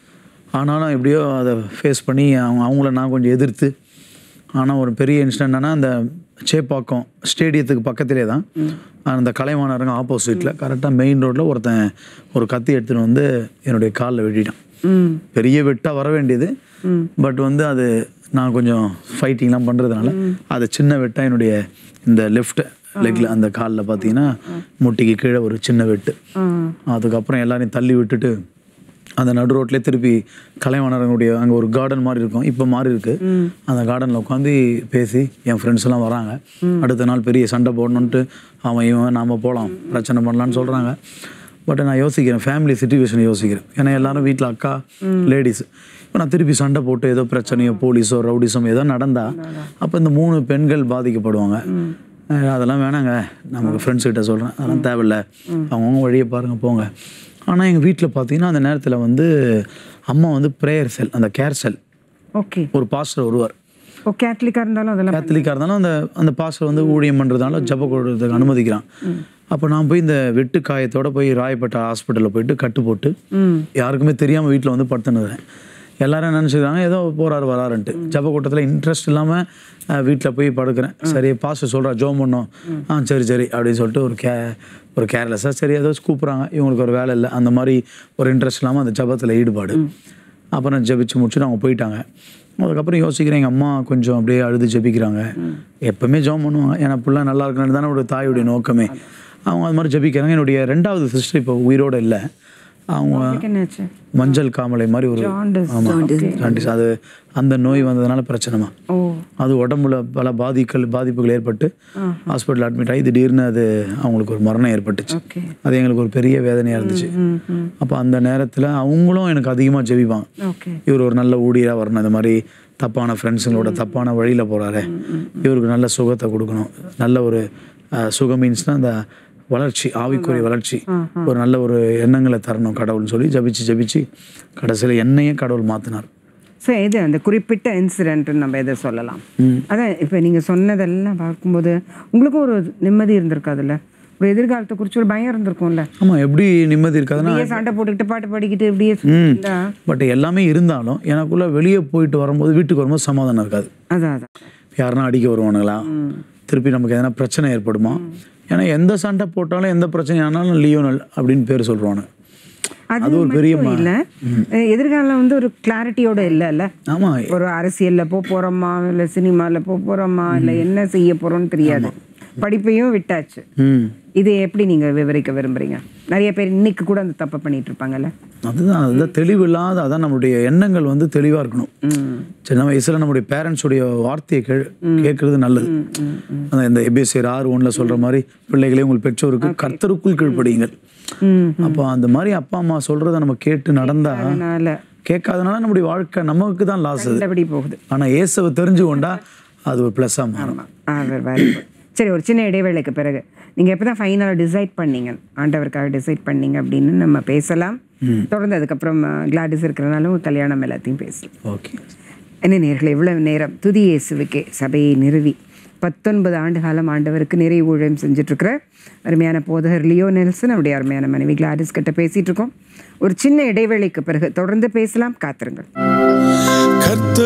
ஆனாலும் எப்படியோ அதை ஃபேஸ் பண்ணி அவங்க அவங்கள நான் கொஞ்சம் எதிர்த்து ஆனால் ஒரு பெரிய இன்சிடென்ட் என்னன்னா அந்த சேப்பாக்கம் ஸ்டேடியத்துக்கு பக்கத்திலே தான் அந்த கலைவாணருங்க ஆப்போசிட்டில் கரெக்டாக மெயின் ரோட்டில் ஒருத்தன் ஒரு கத்தி எடுத்துன்னு வந்து என்னுடைய காலில் வெட்டிட்டான் ம் பெரிய வெட்டாக வர வேண்டியது பட் வந்து அது நான் கொஞ்சம் ஃபைட்டிங்லாம் பண்ணுறதுனால அது சின்ன வெட்டாக என்னுடைய இந்த லெஃப்ட் லெக்கில் அந்த காலில் பார்த்தீங்கன்னா முட்டிக்கு கீழே ஒரு சின்ன வெட்டு ம் அதுக்கப்புறம் எல்லாரையும் தள்ளி விட்டுட்டு அந்த நடு ரோட்லேயே திருப்பி கலைவாணரங்களுடைய அங்கே ஒரு கார்டன் மாதிரி இருக்கும் இப்போ மாறி இருக்கு அந்த கார்டனில் உட்காந்து பேசி என் ஃப்ரெண்ட்ஸ் எல்லாம் வராங்க அடுத்த நாள் பெரிய சண்டை போடணுன்ட்டு அவன் இவன் நாம போகலாம் பிரச்சனை பண்ணலான்னு சொல்கிறாங்க பட் நான் யோசிக்கிறேன் ஃபேமிலி சுச்சுவேஷன் யோசிக்கிறேன் ஏன்னா எல்லாரும் வீட்டில் அக்கா லேடிஸ் இப்போ நான் திருப்பி சண்டை போட்டு ஏதோ பிரச்சனையோ போலீஸோ ரவுடிஸோ ஏதோ நடந்தா அப்போ இந்த மூணு பெண்கள் பாதிக்கப்படுவாங்க அஹ் அதெல்லாம் வேணாங்க நமக்கு ஃப்ரெண்ட்ஸ் கிட்ட சொல்கிறேன் அதெல்லாம் தேவையில்ல அவங்கவுங்க வழியை பாருங்க போங்க ஆனால் எங்கள் வீட்டில் பார்த்தீங்கன்னா அந்த நேரத்தில் வந்து அம்மா வந்து ப்ரேயர் செல் அந்த கேர் செல் ஓகே ஒரு பாஸ்டர் வருவார் ஓ கேத்தலிக்காக இருந்தாலும் அதெல்லாம் கேத்தலிக்காக இருந்தாலும் அந்த அந்த பாஸ்டர் வந்து ஊழியம் பண்ணுறதுனால ஜப கொடுறதுக்கு அனுமதிக்கிறான் அப்போ நான் போய் இந்த வெட்டு காயத்தோட போய் ராயப்பேட்டை ஹாஸ்பிட்டலில் போயிட்டு கட்டு போட்டு ம் யாருக்குமே தெரியாமல் வீட்டில் வந்து படுத்துனுறேன் எல்லாரும் நினச்சிக்கிறாங்க ஏதோ போறாரு வராருன்ட்டு ஜப கூட்டத்தில் இன்ட்ரெஸ்ட் இல்லாமல் வீட்டில் போய் படுக்கிறேன் சரி பாஸ்டர் சொல்கிறா ஜோம் பண்ணோம் ஆ சரி சரி அப்படின்னு சொல்லிட்டு ஒரு கே ஒரு கேர்லெஸ்ஸாக சரி ஏதோ கூப்பிட்றாங்க இவங்களுக்கு ஒரு வேலை இல்லை அந்த மாதிரி ஒரு இன்ட்ரெஸ்ட் இல்லாமல் அந்த ஜபத்தில் ஈடுபாடு அப்புறம் ஜெபிச்சு முடிச்சுட்டு அவங்க போயிட்டாங்க அதுக்கப்புறம் யோசிக்கிறேன் எங்கள் அம்மா கொஞ்சம் அப்படியே அழுது ஜெபிக்கிறாங்க எப்பவுமே ஜெபம் பண்ணுவாங்க ஏன்னா பிள்ளை நல்லா இருக்கணும்னு தானே ஒரு தாயுடைய நோக்கமே அவங்க அது மாதிரி ஜெபிக்கிறாங்க என்னுடைய ரெண்டாவது சிஸ்டர் இப்போ உயிரோடு இல்லை அவங்க உங்களுக்கு என்னாச்சு மஞ்சள் காமலை மாதிரி ஒரு Jaundice. ஆமா Okay. ஜாண்டிஸ் அது அந்த நோய் வந்ததுனால பிரச்சனைமா ஓ அது உடம்புல பல பாதிக்கல் பாதிப்புகள் ஏற்பட்டு ஹாஸ்பிட்டல் அட்மிட் ஆகி திடீர்னு அது அவங்களுக்கு ஒரு மரணம் ஏற்பட்டுச்சு ஓகே அது எங்களுக்கு ஒரு பெரிய வேதனையாக இருந்துச்சு ம் ம் அப்போ அந்த நேரத்தில் அவங்களும் எனக்கு அதிகமாக ஜெபிப்பாங்க ஓகே இவர் ஒரு நல்ல ஊழியராக வரணும் இந்த மாதிரி தப்பான ஃப்ரெண்ட்ஸுங்களோட தப்பான வழியில் போகிறாரு இவருக்கு நல்ல சுகத்தை கொடுக்கணும் நல்ல ஒரு அஹ், சுகம் மீன்ஸ்னால் அந்த வளர்ச்சி ஆவிக்குரிய வளர்ச்சி ஒரு நல்ல ஒரு எண்ணங்களை தரணும் கடவுள்னு சொல்லி ஜபிச்சு ஜபிச்சு கடைசியில் என்னையும் கடவுள் மாற்றினார் ஸோ இது அந்த குறிப்பிட்ட இன்சிடென்ட்னு நம்ம எதை சொல்லலாம் அதான் இப்போ நீங்கள் சொன்னதெல்லாம் பார்க்கும்போது உங்களுக்கும் ஒரு நிம்மதி இருந்திருக்காதுல்ல ஒரு எதிர்காலத்தை குறித்து ஒரு பயம் இருந்திருக்கும்ல ஆமாம் எப்படி நிம்மதி இருக்காதுன்னா இப்படியே சண்டை போட்டுக்கிட்டு பாட்டு பாடிக்கிட்டு இப்படியே சுத்திட்டு பட் எல்லாமே இருந்தாலும் எனக்குள்ள வெளியே போயிட்டு வரும்போது வீட்டுக்கு வரும்போது சமாதானம் இருக்காது அதான் அதான் யாருன்னா அடிக்க வருவானுங்களா திருப்பி நமக்கு எதனா பிரச்சனை ஏற்படுமா ஏன்னா எந்த சண்டை போட்டாலும் எந்த பிரச்சனை ஆனாலும் லியோனல் அப்படின்னு பேர் சொல்றானு அது ஒரு பெரிய இல்ல எதிர்காலம் வந்து ஒரு கிளாரிட்டியோட இல்ல இல்ல ஆமா ஒரு அரசியல்ல போக போறோமா இல்ல சினிமால போக போறோமா இல்ல என்ன செய்ய போறோம்னு தெரியாது படிப்பையும் விட்டாச்சு ம் இது எப்படி நீங்க விவரிக்க விரும்புறீங்க நிறைய பேர் இன்னைக்கு கூட அந்த தப்பை பண்ணிட்டு இருப்பாங்கல்ல அதுதான் அதுதான் தெளிவு இல்லாத அதான் நம்மளுடைய எண்ணங்கள் வந்து தெளிவா இருக்கணும் சின்ன வயசுல நம்முடைய பேரண்ட்ஸுடைய வார்த்தையை கே கேட்கறது நல்லது அதான் இந்த எபிஎஸ்ஆர் ஆறு ஒன்ல சொல்ற மாதிரி பிள்ளைகளே உங்கள் பெற்றோருக்கு கர்த்தருக்குள் கீழ்ப்படியுங்கள் ம் அப்போ அந்த மாதிரி அப்பா அம்மா சொல்றத நம்ம கேட்டு நடந்தா அதனால கேட்காதனால நம்முடைய வாழ்க்கை நமக்கு தான் லாஸ் அது நல்லபடி போகுது ஆனா இயேசுவை தெரிஞ்சு கொண்டா அது ஒரு ப்ளஸ்ஸாக மாறும் ஆ வெரி குட் சரி ஒரு சின்ன இடைவேளைக்கு பிறகு நீங்க எப்பதான் ஃபைனலாக டிசைட் பண்ணீங்க ஆண்டவருக்காக டிசைட் பண்ணீங்க அப்படின்னு நம்ம பேசலாம் தொடர்ந்து அதுக்கப்புறம் கிளாடிஸ் இருக்கிறனாலும் கல்யாணம் எல்லாத்தையும் பேசலாம் ஓகே என்ன நேர்கள் இவ்வளவு நேரம் துதி இயேசுவுக்கே சபையை நிறுவி பத்தொன்பது ஆண்டு காலம் ஆண்டவருக்கு நிறைவு ஊழியம் செஞ்சுட்ருக்கிற அருமையான போதகர் லியோ நெல்சன் அவருடைய அருமையான மனைவி கிளாடிஸ் கிட்ட பேசிட்டு இருக்கோம் ஒரு சின்ன இடைவேளைக்கு பிறகு தொடர்ந்து பேசலாம் காத்திருங்கள் கர்த்த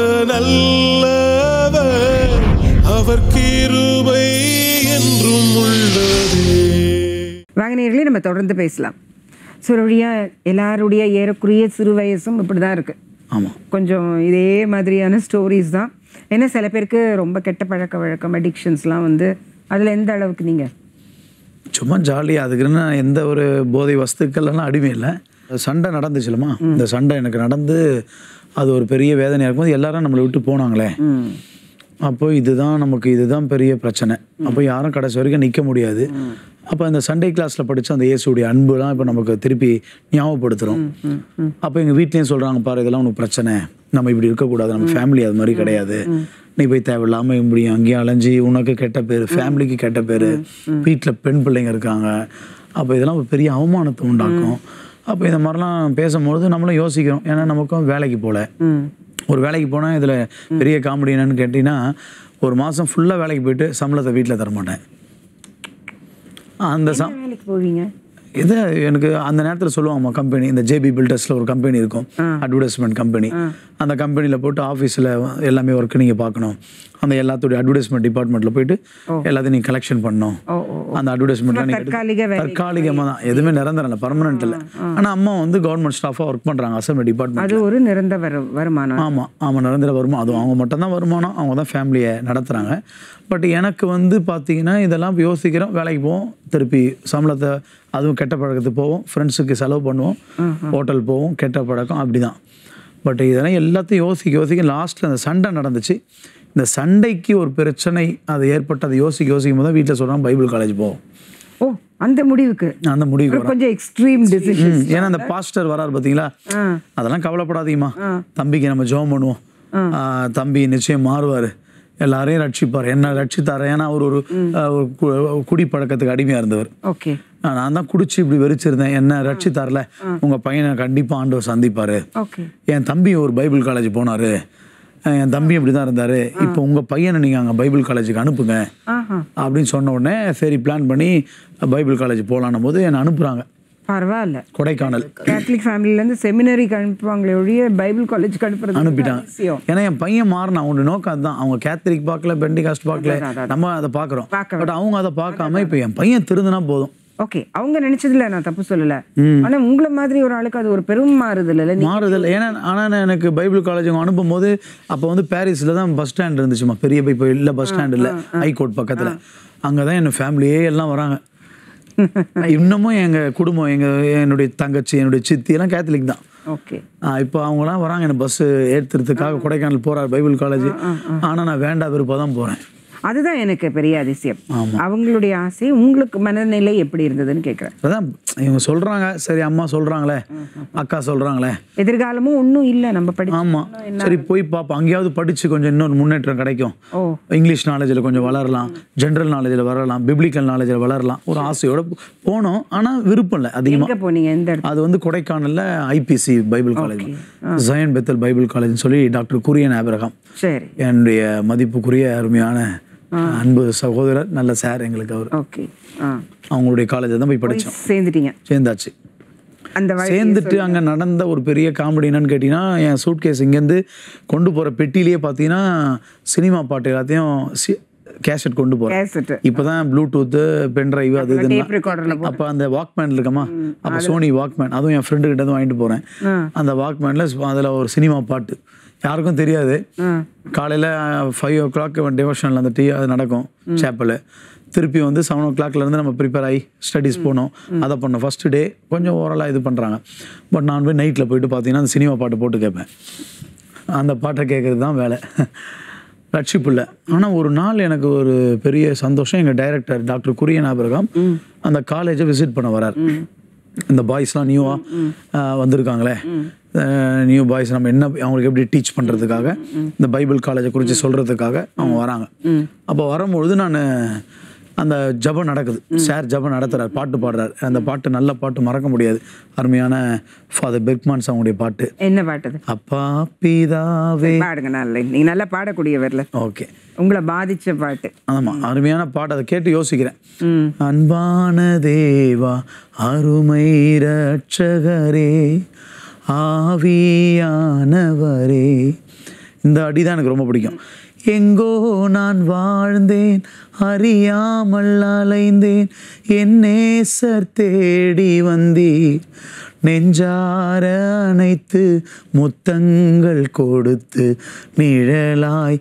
நல்லவர் அவர் கிருபை என்றும் உள்ளதே வாங்க நேர்களே நம்ம தொடர்ந்து பேசலாம் ஸோ வழியாக எல்லாருடைய ஏறக்குறைய சிறு வயசும் இப்படி தான் இருக்குது ஆமா கொஞ்சம் இதே மாதிரியான ஸ்டோரிஸ் தான் ஏன்னா சில பேருக்கு ரொம்ப கெட்ட பழக்க வழக்கம் அடிக்ஷன்ஸ்லாம் வந்து அதில் எந்த அளவுக்கு நீங்கள் சும்மா ஜாலியாக அதுக்குன்னு நான் எந்த ஒரு போதை வஸ்துக்கள்லாம் அடிமை இல்லை சண்டை நடந்துச்சுலமா இந்த சண்டை எனக்கு நடந்து அது ஒரு பெரிய வேதனையாக இருக்கும்போது எல்லாரும் நம்மளை விட்டு போனாங்களே அப்போ இதுதான் நமக்கு இதுதான் பெரிய பிரச்சனை அப்போ யாரும் கடைசி வரைக்கும் நிற்க முடியாது அப்போ அந்த சண்டே கிளாஸில் படித்த அந்த இயேசுடைய அன்புலாம் இப்போ நமக்கு திருப்பி ஞாபகப்படுத்துகிறோம் அப்போ எங்கள் வீட்லேயும் சொல்கிறாங்க பாரு இதெல்லாம் உனக்கு பிரச்சனை நம்ம இப்படி இருக்கக்கூடாது நம்ம ஃபேமிலி அது மாதிரி கிடையாது நீ போய் தேவையில்லாமல் இப்படி அங்கேயும் அலைஞ்சி உனக்கு கெட்ட பேர் ஃபேமிலிக்கு கெட்ட பேர் வீட்டில் பெண் பிள்ளைங்க இருக்காங்க அப்போ இதெல்லாம் ஒரு பெரிய அவமானத்தை உண்டாக்கும் அப்போ இந்த மாதிரிலாம் பேசும்பொழுது நம்மளும் யோசிக்கிறோம் ஏன்னா நமக்கும் வேலைக்கு போகல ஒரு வேலைக்கு போனால் இதில் பெரிய காமெடி என்னன்னு கேட்டிங்கன்னா ஒரு மாதம் ஃபுல்லாக வேலைக்கு போயிட்டு சம்பளத்தை வீட்டில் தரமாட்டேன் அந்த சம் வேலைக்கு போவீங்க இது எனக்கு அந்த நேரத்தில் சொல்லுவாங்கம்மா கம்பெனி இந்த ஜேபி பில்டர்ஸில் ஒரு கம்பெனி இருக்கும் அட்வர்டைஸ்மெண்ட் கம்பெனி அந்த கம்பெனியில் போட்டு ஆஃபீஸில் எல்லாமே ஒர்க்கு நீங்கள் பார்க்கணும் அந்த எல்லாத்துடைய அட்வர்டைஸ்மெண்ட் டிபார்ட்மெண்ட்டில் போயிட்டு எல்லாத்தையும் நீங்கள் கலெக்ஷன் பண்ணணும் ஓ ஓ அந்த அட்வர்டைஸ்மெண்ட்லாம் தற்காலிக வேலை தற்காலிகமாக தான் எதுவுமே நிரந்தரம் இல்லை பர்மனெண்ட் இல்லை ஆனால் அம்மா வந்து கவர்மெண்ட் ஸ்டாஃபாக ஒர்க் பண்ணுறாங்க அசம்பிளி டிபார்ட்மெண்ட் அது ஒரு நிரந்தர வரு- வருமானம் ஆமாம் ஆமாம் நிரந்தர வருமானம் அதுவும் அவங்க மட்டும்தான் வருமானம் அவங்க தான் ஃபேமிலியை நடத்துகிறாங்க பட் எனக்கு வந்து பார்த்தீங்கன்னா இதெல்லாம் இப்ப யோசிக்கிறோம் வேலைக்கு போவோம் திருப்பி சம்பளத்தை அதுவும் கெட்ட பழக்கத்துக்கு போவோம் ஃப்ரெண்ட்ஸுக்கு செலவு பண்ணுவோம் ஹோட்டல் போவோம் கெட்ட பழக்கம் அப்படி தான் பட் இதெல்லாம் எல்லாத்தையும் யோசிக்க யோசிக்க லாஸ்ட்டில் அந்த சண்டை நடந்துச்சு இந்த சண்டைக்கு ஒரு பிரச்சனை அது ஏற்பட்டு அதை யோசிக்க யோசிக்கும் போது தான் வீட்டில் சொல்கிறாங்க பைபிள் காலேஜ் போவோம் ஓ அந்த முடிவுக்கு நான் அந்த முடிவுக்கு வரேன் கொஞ்சம் எக்ஸ்ட்ரீம் டிசிஷன் ம், ஏன்னா அந்த பாஸ்டர் வராரு பாத்தீங்களா அதெல்லாம் கவலைப்படாதீங்கம்மா தம்பிக்கு நம்ம ஜெபம் பண்ணுவோம் ஆ, தம்பி நிச்சயம் மாறுவாரு எல்லாரையும் ரட்சிப்பார் என்ன ரட்சித்தார் ஏன்னா அவர் ஒரு ஆ, ஒரு கு- குடிப்பழக்கத்துக்கு அடிமையா இருந்தவர் ஓகே ஆ, நான் தான் குடிச்சு இப்படி வெறிச்சிருந்தேன் என்ன ரட்சித்தார்ல உங்க பையனை கண்டிப்பா ஆண்டவர் சந்திப்பாரு ஓகே என் தம்பி ஒரு பைபிள் காலேஜ் போனாரு அஹ் என் தம்பி இப்படி தான் இருந்தாரு இப்போ உங்க பையனை நீங்க அங்க பைபிள் காலேஜுக்கு அனுப்புங்க ஆஹா அப்படின்னு சொன்ன உடனே சரி பிளான் பண்ணி பைபிள் காலேஜ் போகலான்னும் போது என்னை அனுப்புறாங்க பரவாயில்ல கொடைக்கானல் கேத்தலிக் ஃபேமிலிலேருந்து செமினரிக்கு அனுப்புவாங்களே ஒழிய பைபிள் காலேஜுக்கு அனுப்புறது அனுப்பிட்டாங்க அவசியம். ஏன்னா என் பையன் மாறினா அவனோட நோக்கம் அதுதான் அவங்க கேத்தலிக் பார்க்கல பெண்டிகாஸ்ட் பார்க்கல நம்ம அதை பார்க்குறோம் பார்க்க பட் அவங்க அதை பார்க்காம இப்போ என் பையன் திருந்தினா போதும் ஓகே அவங்க நினைச்சதுல நான் தப்பு சொல்லல ஆனா உங்களை மாதிரி ஒரு ஆளுக்கு அது ஒரு பெரும் மாறுதல் இல்ல நீ மாறுதல் ஏன்னா ஆனால் எனக்கு பைபிள் காலேஜ் அவங்க அனுப்பும் போது அப்போ வந்து பாரிஸில் தான் பஸ் ஸ்டாண்ட் இருந்துச்சுமா பெரிய இப்போ இல்லை பஸ் ஸ்டாண்ட் இல்லை ஹைகோர்ட் பக்கத்தில் அங்கே தான் என் ஃபேமிலியே எல்லாம் வராங்க இன்னமும் எங்கள் குடும்பம் எங்கள் என்னுடைய தங்கச்சி என்னுடைய சித்தி எல்லாம் கேத்தலிக் தான் ஓகே ஆ, இப்போ அவங்களாம் வராங்க என்ன பஸ்ஸு ஏற்றுறதுக்காக கொடைக்கானல் போகிறார் பைபிள் காலேஜ் ஆனால் நான் வேண்டா விருப்பம் தான் போகிறேன் அதுதான் எனக்கு பெரிய அதிசயம் அவங்களுடைய ஆசை உங்களுக்கு மனநிலை எப்படி இருந்ததுன்னு கேட்குறேன் அதான் இவங்க சொல்றாங்க சரி அம்மா சொல்றாங்களே அக்கா சொல்றாங்களே எதிர்காலமும் ஒன்றும் இல்லை நம்ம படி ஆமா சரி போய் பார்ப்போம் அங்கேயாவது படிச்சு கொஞ்சம் இன்னொரு முன்னேற்றம் கிடைக்கும் ஓ இங்கிலீஷ் நாலேஜில் கொஞ்சம் வளரலாம் ஜென்ரல் நாலேஜில் வளரலாம் பிப்ளிக்கல் நாலேஜில் வளரலாம் ஒரு ஆசையோட போனோம் ஆனா விருப்பம் இல்லை அதிகமாக எங்கே போனீங்க எந்த இடத்துல அது வந்து கொடைக்கானல்ல IPC Bible college Zion Bethel Bible காலேஜ்னு சொல்லி டாக்டர் குரியன் ஆபிரகாம் சரி என்னுடைய மதிப்புக்குரிய அருமையான அன்பு சகோதரர் நல்ல சார் எங்களுக்கு அவர் ஓகே ஆ அவங்களுடைய காலேஜில் தான் போய் படித்தோம் சேர்ந்துட்டீங்க சேர்ந்தாச்சு அந்த வழி சேர்ந்துட்டு அங்கே நடந்த ஒரு பெரிய காமெடி என்னன்னு கேட்டிங்கன்னா என் சூட் கேஸ் இங்கேருந்து கொண்டு போகிற பெட்டிலேயே பார்த்தீங்கன்னா சினிமா பாட்டு எல்லாத்தையும் கேசட் கொண்டு போகிறேன் கேசட்டு இப்போதான் ப்ளூடூத்து பென் டிரைவ் அது இது டேப் ரெக்கார்டரில் அப்போ அந்த வாக்மேன் இருக்கமா அப்போ சோனி வாக்மேன் அதுவும் என் ஃப்ரெண்டு கிட்ட தான் வாங்கிட்டு போகிறேன் அந்த வாக்மேனில் அதில் ஒரு சினிமா பாட்டு யாருக்கும் தெரியாது காலையில் ஃபைவ் ஓ கிளாக் டிவோஷனில் அந்த டீ அது நடக்கும் சேப்பல் திருப்பி வந்து செவன் ஓ கிளாக்லேருந்து நம்ம ப்ரிப்பேர் ஆகி ஸ்டடீஸ் போனோம் அதை பண்ணோம் ஃபஸ்ட்டு டே கொஞ்சம் ஓரலாக இது பண்ணுறாங்க பட் நான் போய் நைட்டில் போயிட்டு பார்த்தீங்கன்னா அந்த சினிமா பாட்டு போட்டு கேட்பேன் அந்த பாட்டை கேட்குறது தான் வேலை ரட்சிப்பு இல்லை ஆனால் ஒரு நாள் எனக்கு ஒரு பெரிய சந்தோஷம் எங்கள் டைரக்டர் டாக்டர் குரியன் ஆபிரகாம் அந்த காலேஜை விசிட் பண்ண வரார் இந்த பாய்ஸ்லாம் நியூவாக வந்திருக்காங்களே நியூ பாய்ஸ் நம்ம என்ன அவங்களுக்கு எப்படி டீச் பண்ணுறதுக்காக இந்த பைபிள் காலேஜை குறித்து சொல்கிறதுக்காக அவங்க வராங்க அப்போ வரும்பொழுது நான் அந்த ஜபம் நடக்குது சார் ஜபம் நடத்துறார் பாட்டு பாடுறார் அந்த பாட்டு நல்ல பாட்டு மறக்க முடியாது அருமையான ஃபாதர் பெர்க்மான்ஸ் அவங்களுடைய பாட்டு என்ன பாட்டது அப்பா பிதாவே பாடுங்க நல்ல நீங்க நல்லா பாடக்கூடியவர்ல ஓகே உங்களை பாதிச்ச பாட்டு ஆமா அருமையான பாட்டு அதை கேட்டு யோசிக்கிறேன் ம் அன்பான தேவா அருமை ரட்சகரே ஆவியானவரே இந்த அடி தான் எனக்கு ரொம்ப பிடிக்கும் எங்கோ நான் வாழ்ந்தேன் அறியாமல் அலைந்தேன் என் நேசர் தேடி வந்தீர் நெஞ்சார அணைத்து முத்தங்கள் கொடுத்து நிழலாய்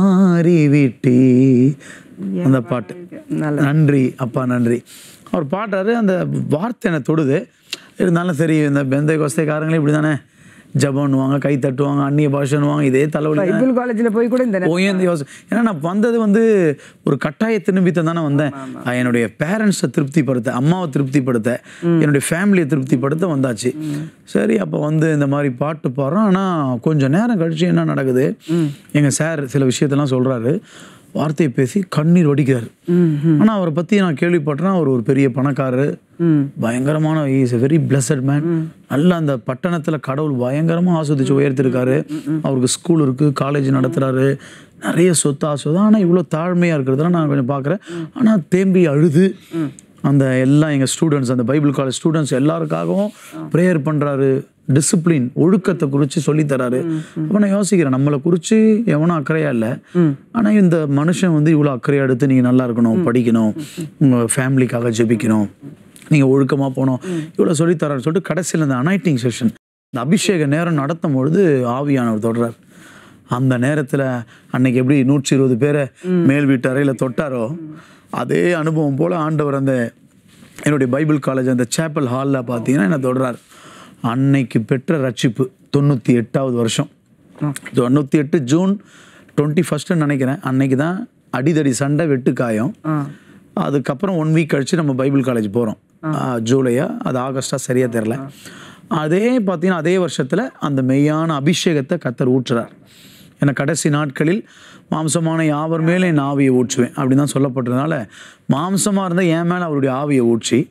மாறிவிட்டீர் அந்த பாட்டு நல்ல நன்றி அப்பா நன்றி அவர் பாடுறாரு அந்த வார்த்தை என்னை தொடுது இருந்தாலும் சரி இந்த பெந்தை கொஸ்தைக்காரங்களே இப்படி தானே ஜபம்னுவாங்க கை தட்டுவாங்க அந்நிய பாஷன்னுவாங்க இதே தலைவலி பைபிள் காலேஜ்ல போய் கூட இந்த போய் இந்த யோசனை ஏன்னா நான் வந்தது வந்து ஒரு கட்டாயத்து நிமித்தம் தானே வந்தேன் அஹ் என்னுடைய பேரண்ட்ஸை திருப்திப்படுத்த அம்மாவை திருப்திப்படுத்த என்னுடைய ஃபேமிலியை திருப்திப்படுத்த வந்தாச்சு சரி அப்போ வந்து இந்த மாதிரி பாட்டு பாடுறோம் ஆனால் கொஞ்சம் நேரம் கழிச்சு என்ன நடக்குது எங்கள் சார் சில விஷயத்தெல்லாம் சொல்கிறாரு வார்த்தையை பேசி கண்ணீர் வடிக்கிறார் ஆனால் அவரை பற்றி நான் கேள்விப்பட்டேன் அவர் ஒரு பெரிய பணக்காரரு பயங்கரமான is a very blessed man நல்ல அந்த பட்டணத்தில் கடவுள் பயங்கரமாக ஆஸ்வதிச்சு உயர்த்திருக்காரு அவருக்கு ஸ்கூல் இருக்குது காலேஜ் நடத்துகிறாரு நிறைய சொத்து ஆஸ்வதம் ஆனால் இவ்வளோ தாழ்மையாக இருக்கிறதுலாம் நான் கொஞ்சம் பார்க்குறேன் ஆனால் தேம்பி அழுது அந்த எல்லாம் எங்கள் ஸ்டூடெண்ட்ஸ் அந்த பைபிள் காலேஜ் ஸ்டூடெண்ட்ஸ் எல்லாருக்காகவும் ப்ரேயர் பண்ணுறாரு டிசிப்ளின் ஒழுக்கத்தை குறித்து சொல்லித்தராரு அப்போ நான் யோசிக்கிறேன் நம்மளை குறித்து எவனும் அக்கறையா இல்லை ஆனால் இந்த மனுஷன் வந்து இவ்வளோ அக்கறையா எடுத்து நீங்கள் நல்லா இருக்கணும் படிக்கணும் உங்கள் ஃபேமிலிக்காக ஜெபிக்கணும் நீங்கள் ஒழுக்கமாக போகணும் இவ்வளோ சொல்லித்தராரு சொல்லிட்டு கடைசியில் இந்த அனைட்டிங் செஷன் இந்த அபிஷேக நேரம் நடத்தும் பொழுது ஆவியானவர் தொடர்றார் அந்த நேரத்தில் அன்னைக்கு எப்படி நூற்றி இருபது பேரை மேல் வீட்டு அறையில் தொட்டாரோ அதே அனுபவம் போல் ஆண்டவர் அந்த என்னுடைய பைபிள் காலேஜ் அந்த சேப்பல் ஹாலில் பார்த்தீங்கன்னா என்னை தொடர்றார் அன்னைக்கு பெற்ற ரட்சிப்பு தொண்ணூற்றி எட்டாவது வருஷம் தொண்ணூற்றி எட்டு ஜூன் டுவெண்ட்டி ஃபஸ்ட்டுன்னு நினைக்கிறேன் அன்னைக்கு தான் அடிதடி சண்டை வெட்டு காயம் அதுக்கப்புறம் ஒன் வீக் கழிச்சு நம்ம பைபிள் காலேஜ் போகிறோம் ஜூலையா அது ஆகஸ்டா சரியா தெரில அதே பார்த்தீங்கன்னா அதே வருஷத்தில் அந்த மெய்யான அபிஷேகத்தை கத்தர் ஊற்றுறார் ஏன்னா கடைசி நாட்களில் மாம்சமான யாவர் மேலே என் ஆவியை ஊற்றுவேன் அப்படின்னு தான் சொல்லப்பட்டதுனால மாம்சமாக இருந்தால் என் மேலே அவருடைய ஆவியை ஊற்றி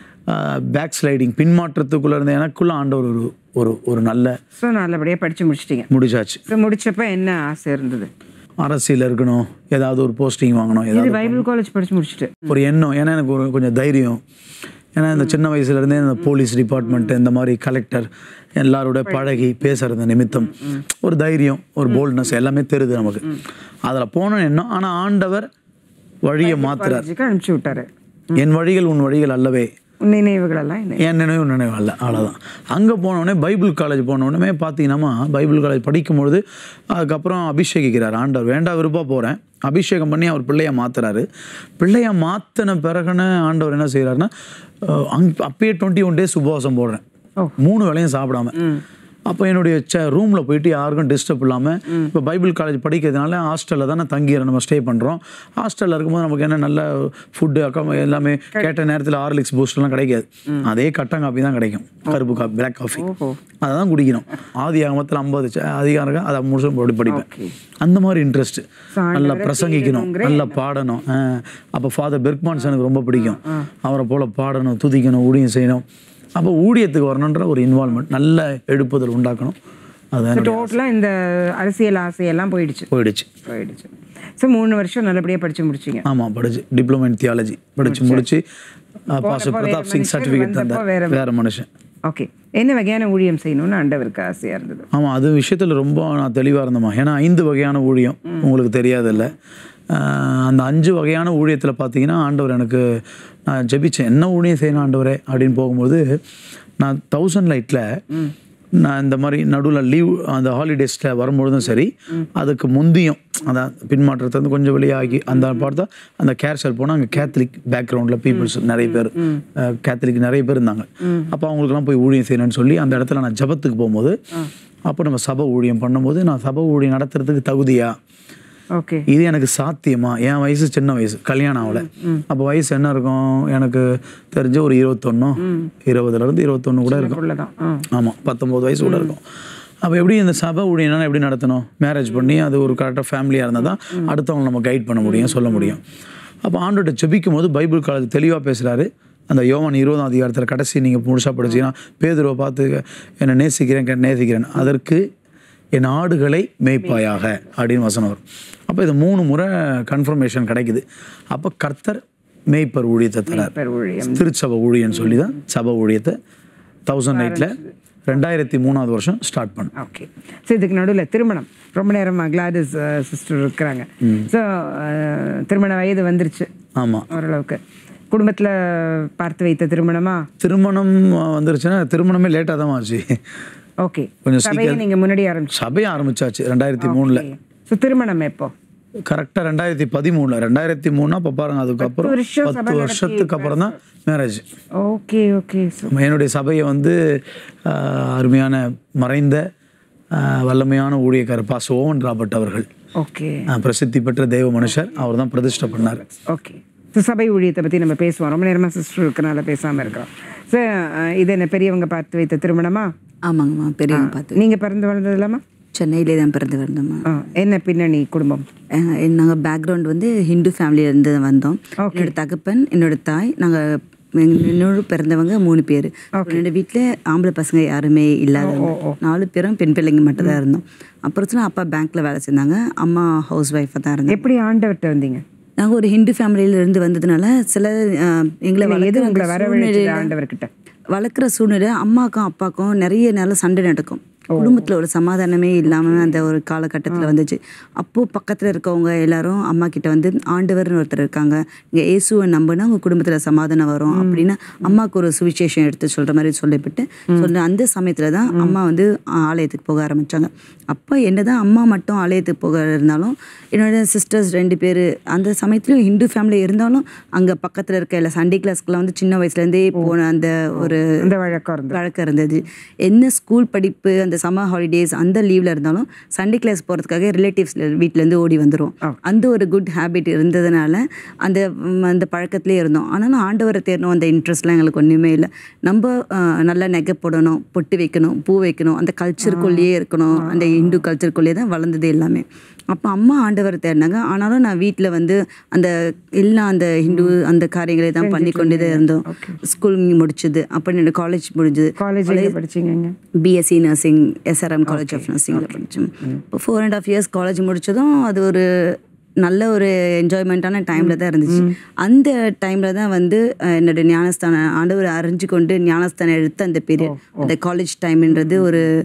பேக் ஸ்லைடிங் பின்மாற்றத்துக்குள்ளே இருந்த எனக்குள்ள ஆண்டவர் ஒரு ஒரு ஒரு நல்ல ஸோ நல்லபடியாக படிச்சு முடிச்சிட்டீங்க முடிச்சாச்சு ஸோ முடிச்சப்ப என்ன ஆசை இருந்தது அரசியல் இருக்கணும் ஏதாவது ஒரு போஸ்டிங் வாங்கணும் இது ஏதாவது பைபிள் காலேஜ் படிச்சு முடிச்சுட்டு ஒரு எண்ணம் ஏன்னா எனக்கு ஒரு கொஞ்சம் தைரியம் ஏன்னா இந்த சின்ன வயசுலேருந்தே இந்த போலீஸ் டிபார்ட்மெண்ட் இந்த மாதிரி கலெக்டர் எல்லாரோட பழகி பேசுறது நிமித்தம் ஒரு தைரியம் ஒரு போல்ட்னஸ் எல்லாமே தெரியுது நமக்கு அதில் போன எண்ணம் ஆனால் ஆண்டவர் வழியை மாத்துறார் காலேஜுக்கு அனுப்பிச்சு விட்டாரு என் வழிகள் உன் வழிகள் அல்லவே உன் நினைவுகளெல்லாம் என்ன என் நினைவு நினைவு அல்ல அவ்வளோதான் அங்கே போனோடனே பைபிள் காலேஜ் போனோடனே பார்த்தீங்கன்னா பைபிள் காலேஜ் படிக்கும்பொழுது அதுக்கப்புறம் அபிஷேகிக்கிறார் ஆண்டவர் வேண்டா விருப்பா போகிறேன் அபிஷேகம் பண்ணி அவர் பிள்ளைய மாத்துறாரு பிள்ளைய மாற்றின பிறகுன்னு ஆண்டவர் என்ன செய்கிறாருன்னா அங் அப்பயே டுவெண்ட்டி ஒன் டேஸ் உபவாசம் போடுறேன் மூணு வேளையும் சாப்பிடாம அப்போ என்னுடைய ச ரூமில் போயிட்டு யாருக்கும் டிஸ்டர்ப் இல்லாமல் இப்போ பைபிள் காலேஜ் படிக்கிறதுனால ஹாஸ்டலில் தான் தங்கிடுறோம் நம்ம ஸ்டே பண்ணுறோம் ஹாஸ்டலில் இருக்கும்போது நமக்கு என்ன நல்ல ஃபுட்டு அக்கா எல்லாமே கேட்ட நேரத்தில் ஹார்லிக்ஸ் பூஸ்ட்லாம் கிடைக்காது அதே கட்டன் காப்பி தான் கிடைக்கும் கருப்பு காப்பி பிளாக் காஃபி அதை தான் குடிக்கணும் ஆதி ஆகமத்தில் ஐம்பது அதிகாரம் இருக்கு, அதை முழுசும் போட்டு படிப்பேன் அந்த மாதிரி இன்ட்ரெஸ்ட் நல்லா பிரசங்கிக்கணும் நல்லா பாடணும் அப்போ ஃபாதர் பெர்க்மான்ஸ் எனக்கு ரொம்ப பிடிக்கும் அவரை போல் பாடணும் துதிக்கணும் ஊழியம் செய்யணும் அப்போ ஊழியத்துக்கு வரணுன்ற ஒரு இன்வால்மெண்ட் நல்ல எழுப்புதல் உண்டாக்கணும் அது என்னுடைய டோட்டலாக இந்த அரசியல் ஆசையெல்லாம் போயிடுச்சு போயிடுச்சு போயிடுச்சு ஸோ மூணு வருஷம் நல்லபடியாக படிச்சு முடிச்சிங்க ஆமாம் படிச்சு டிப்ளமோ இன் தியாலஜி படிச்சு முடிச்சு பாஸ்டர் போனப்போ பிரதாப் வேற சிங் மனுஷன், சர்டிஃபிகேட் வந்தப்போ தந்தார் வேற வேற மனுஷன் ஓகே என்ன வகையான ஊழியம் செய்யணும்னு ஆண்டவருக்கு ஆசையாக இருந்தது ஆமாம் அது விஷயத்தில் ரொம்ப நான் தெளிவாக இருந்தேம்மா ஏன்னா ஐந்து வகையான ஊழியம் உங்களுக்கு தெரியாதில்ல ஆஹ் அந்த அஞ்சு வகையான ஊழியத்தில் பார்த்தீங்கன்னா ஆண்டவர் எனக்கு நான் ஜெபிச்சேன் என்ன ஊழியம் செய்யணும் ஆண்டவரே அப்படின்னு போகும்போது நான் தௌசண்ட் லைட்டில் நான் இந்த மாதிரி நடுவில் லீவ் அந்த ஹாலிடேஸில் வரும்பொழுதும் சரி அதுக்கு முந்தியும் அதான் பின்மாற்றத்தை வந்து கொஞ்சம் வெளியாகி அந்த பார்த்தா அந்த கேர்சல் போனால் அங்கே கேத்தலிக் பேக்ரவுண்டில் பீப்புள்ஸ் நிறைய பேர் கேத்தலிக் நிறைய பேர் இருந்தாங்க அப்போ அவங்களுக்குலாம் போய் ஊழியம் செய்யணும்னு சொல்லி அந்த இடத்துல நான் ஜெபத்துக்கு போகும்போது அப்போ நம்ம சபை ஊழியம் பண்ணும்போது நான் சபை ஊழியம் நடத்துறதுக்கு தகுதியா ஓகே இது எனக்கு சாத்தியமா என் வயசு சின்ன வயசு கல்யாணம் ஆகல அப்போ வயசு என்ன இருக்கும் எனக்கு தெரிஞ்ச ஒரு இருபத்தொன்னோ இருபதுல இருந்து இருபத்தொன்னு கூட இருக்கும் உள்ளதான் ஆ ஆமாம் பத்தொம்போது வயசு கூட இருக்கும் அப்போ எப்படி இந்த சபை ஊழியனா எப்படி நடத்தணும் மேரேஜ் பண்ணி அது ஒரு கரெக்டாக ஃபேமிலியாக இருந்தால் தான் அடுத்தவங்க நம்ம கைட் பண்ண முடியும் சொல்ல முடியும் அப்போ ஆண்டோட்ட ஜெபிக்கும் போது பைபிள் காலேஜ் தெளிவாக பேசுகிறாரு அந்த யோவான் இருபதாம் அதிகாரத்தில் கடைசி நீங்கள் முழுசாக படிச்சீங்கன்னா பேதுருவை பார்த்து என்னை நேசிக்கிறேன் கே- நேசிக்கிறேன் அதற்கு என் ஆடுகளை மேய்ப்பாயாக அப்படின்னு வசனம் வரும் அப்போ இது மூணு முறை கன்ஃபர்மேஷன் கிடைக்குது அப்போ கர்த்தர் மேய்ப்பர் ஊழியத்தை தரார் பெரு ஊழியம் திருச்சபை ஊழியன்னு சொல்லி தான் சபை ஊழியத்தை தௌசண்ட் எயிட்டில் ரெண்டாயிரத்தி மூணாவது வருஷம் ஸ்டார்ட் பண்ணேன் ஓகே ஸோ இதுக்கு நடுவில் திருமணம் ரொம்ப நேரமாக கிளாடிஸ் சிஸ்டர் இருக்கிறாங்க ஸோ திருமண வயது வந்துருச்சு ஆமாம் ஓரளவுக்கு குடும்பத்தில் பார்த்து வைத்த திருமணமா திருமணம் வந்துருச்சுன்னா திருமணமே லேட்டாக தான் ஆச்சு ஓகே கொஞ்சம் சபையை நீங்கள் முன்னாடி ஆரம்பிச்சு சபையை ஆரம்பிச்சாச்சு ரெண்டாயிரத்தி மூணில் ஸோ திருமணம் எப்போ கரெக்டாக ரெண்டாயிரத்தி பதிமூணில் ரெண்டாயிரத்தி மூணுனா இப்போ பாருங்க அதுக்கப்புறம் வருஷம் சபை பத்து வருஷத்துக்கு அப்புறம் தான் மேரேஜ் ஓகே ஓகே ஸோ என்னுடைய சபையை வந்து ஆஹ், அருமையான மறைந்த ஆஹ், வல்லமையான ஊழியக்காரர் பாஸ் ஓவன் ராபர்ட் அவர்கள் ஓகே ஆஹ், பிரசித்தி பெற்ற தெய்வ மனுஷர் அவர் தான் பிரதிஷ்டை பண்ணார் ஓகே ஸோ சபை ஊழியத்தை பற்றி நம்ம பேசுவோம் ரொம்ப நேரமாக சிஸ்டர் இருக்கனால பேசாமல் இருக்கிறோம் ஸோ இது என்ன பெரியவங்க பார்த்து வைத்த திருமணமா ஆமாங்கம்மா பெரியவங்க பார்த்து நீங்கள் பிறந்து வளர்ந்தது இல்லாமா சென்னையிலே தான் பிறந்து வந்தோம்மா ஆ என்ன பின்னணி குடும்பம் நாங்கள் பேக்ரவுண்ட் வந்து ஹிந்து ஃபேமிலியிலேருந்து வந்தோம் என்னோட தகப்பன் என்னோட தாய் நாங்கள் என்னோட பிறந்தவங்க மூணு பேர் என்னோட வீட்டில் ஆம்பளை பசங்க யாருமே இல்லாதவங்க நாலு பேரும் பெண் பிள்ளைங்க மட்டும் தான் இருந்தோம் அப்புறம் அப்பா பேங்க்கில் வேலை செஞ்சாங்க அம்மா ஹவுஸ் ஒய்ஃபாக தான் இருந்தாங்க எப்படி ஆண்டவர்கிட்ட வந்தீங்க நாங்கள் ஒரு ஹிந்து ஃபேமிலியில இருந்து வந்ததுனால சில அஹ், எங்களை எது வளர்க்குற உங்களை அந்த வரவழைச்சது சூழ்நிலையில- ஆண்டவர்கிட்ட வளர்க்குற சூழ்நிலை அம்மாக்கும் அப்பாக்கும் நிறைய நாள் சண்டை நடக்கும் குடும்பத்தில் ஒரு சமாதானமே இல்லாமல் அந்த ஒரு காலகட்டத்தில் வந்துச்சு அப்போது பக்கத்தில் இருக்கவங்க எல்லாரும் அம்மா கிட்ட வந்து ஆண்டவர்னு ஒருத்தர் இருக்காங்க நீங்கள் இயேசுவை நம்பினா உங்கள் குடும்பத்தில் சமாதானம் வரும் அப்படின்னு அம்மாவுக்கு ஒரு சுவிசேஷம் எடுத்து சொல்கிற மாதிரி சொல்லிவிட்டு சொன்ன அந்த சமயத்தில் தான் அம்மா வந்து ஆலயத்துக்கு போக ஆரம்பித்தாங்க அப்போ என்னதான் அம்மா மட்டும் ஆலயத்துக்கு போக இருந்தாலும் என்னோட சிஸ்டர்ஸ் ரெண்டு பேர் அந்த சமயத்துலையும் ஹிந்து ஃபேமிலி இருந்தாலும் அங்கே பக்கத்தில் இருக்க எல்லா சண்டே கிளாஸ்க்குலாம் வந்து சின்ன வயசுலேருந்தே போன அந்த ஒரு அந்த வழக்கம் இருந்தது வழக்கம் இருந்தது என்ன ஸ்கூல் படிப்பு அந்த சம்மர் ஹாலிடேஸ் அந்த லீவில் இருந்தாலும் சண்டே கிளாஸ் போகிறதுக்காக ரிலேட்டிவ்ஸ் வீட்டிலேருந்து ஓடி வந்துடும் அந்த ஒரு குட் ஹேபிட் இருந்ததுனால அந்த ம், அந்த பழக்கத்திலே இருந்தோம் ஆனாலும் ஆண்டவரை தேடணும் அந்த இன்ட்ரெஸ்ட்லாம் எங்களுக்கு ஒன்றுமே இல்லை நம்ம அஹ், நல்லா நகை போடணும் பொட்டு வைக்கணும் பூ வைக்கணும் அந்த கல்ச்சருக்குள்ளேயே இருக்கணும் அந்த இந்து கல்ச்சருக்குள்ளேயே தான் வளர்ந்தது எல்லாமே அப்போ அம்மா ஆண்டவரை தேடினாங்க ஆனாலும் நான் வீட்டில் வந்து அந்த எல்லா அந்த ஹிந்து அந்த காரியங்களை தான் பண்ணி கொண்டு தான் இருந்தோம் ஸ்கூல் முடிச்சது அப்போ என்னோட காலேஜ் முடிஞ்சது காலேஜ் எங்கே படிச்சீங்க BSc nursing SRM college of நர்சிங்கில் படித்தோம் இப்போ four and half years college முடிச்சதும் அது ஒரு நல்ல ஒரு என்ஜாய்மெண்ட்டான டைமில் தான் இருந்துச்சு அந்த டைமில் தான் வந்து அஹ், என்னோட ஞானஸ்தானம் ஆண்டவர் அறிஞ்சு கொண்டு ஞானஸ்தானம் எடுத்த அந்த பீரியட் அந்த காலேஜ் டைம்ன்றது ஒரு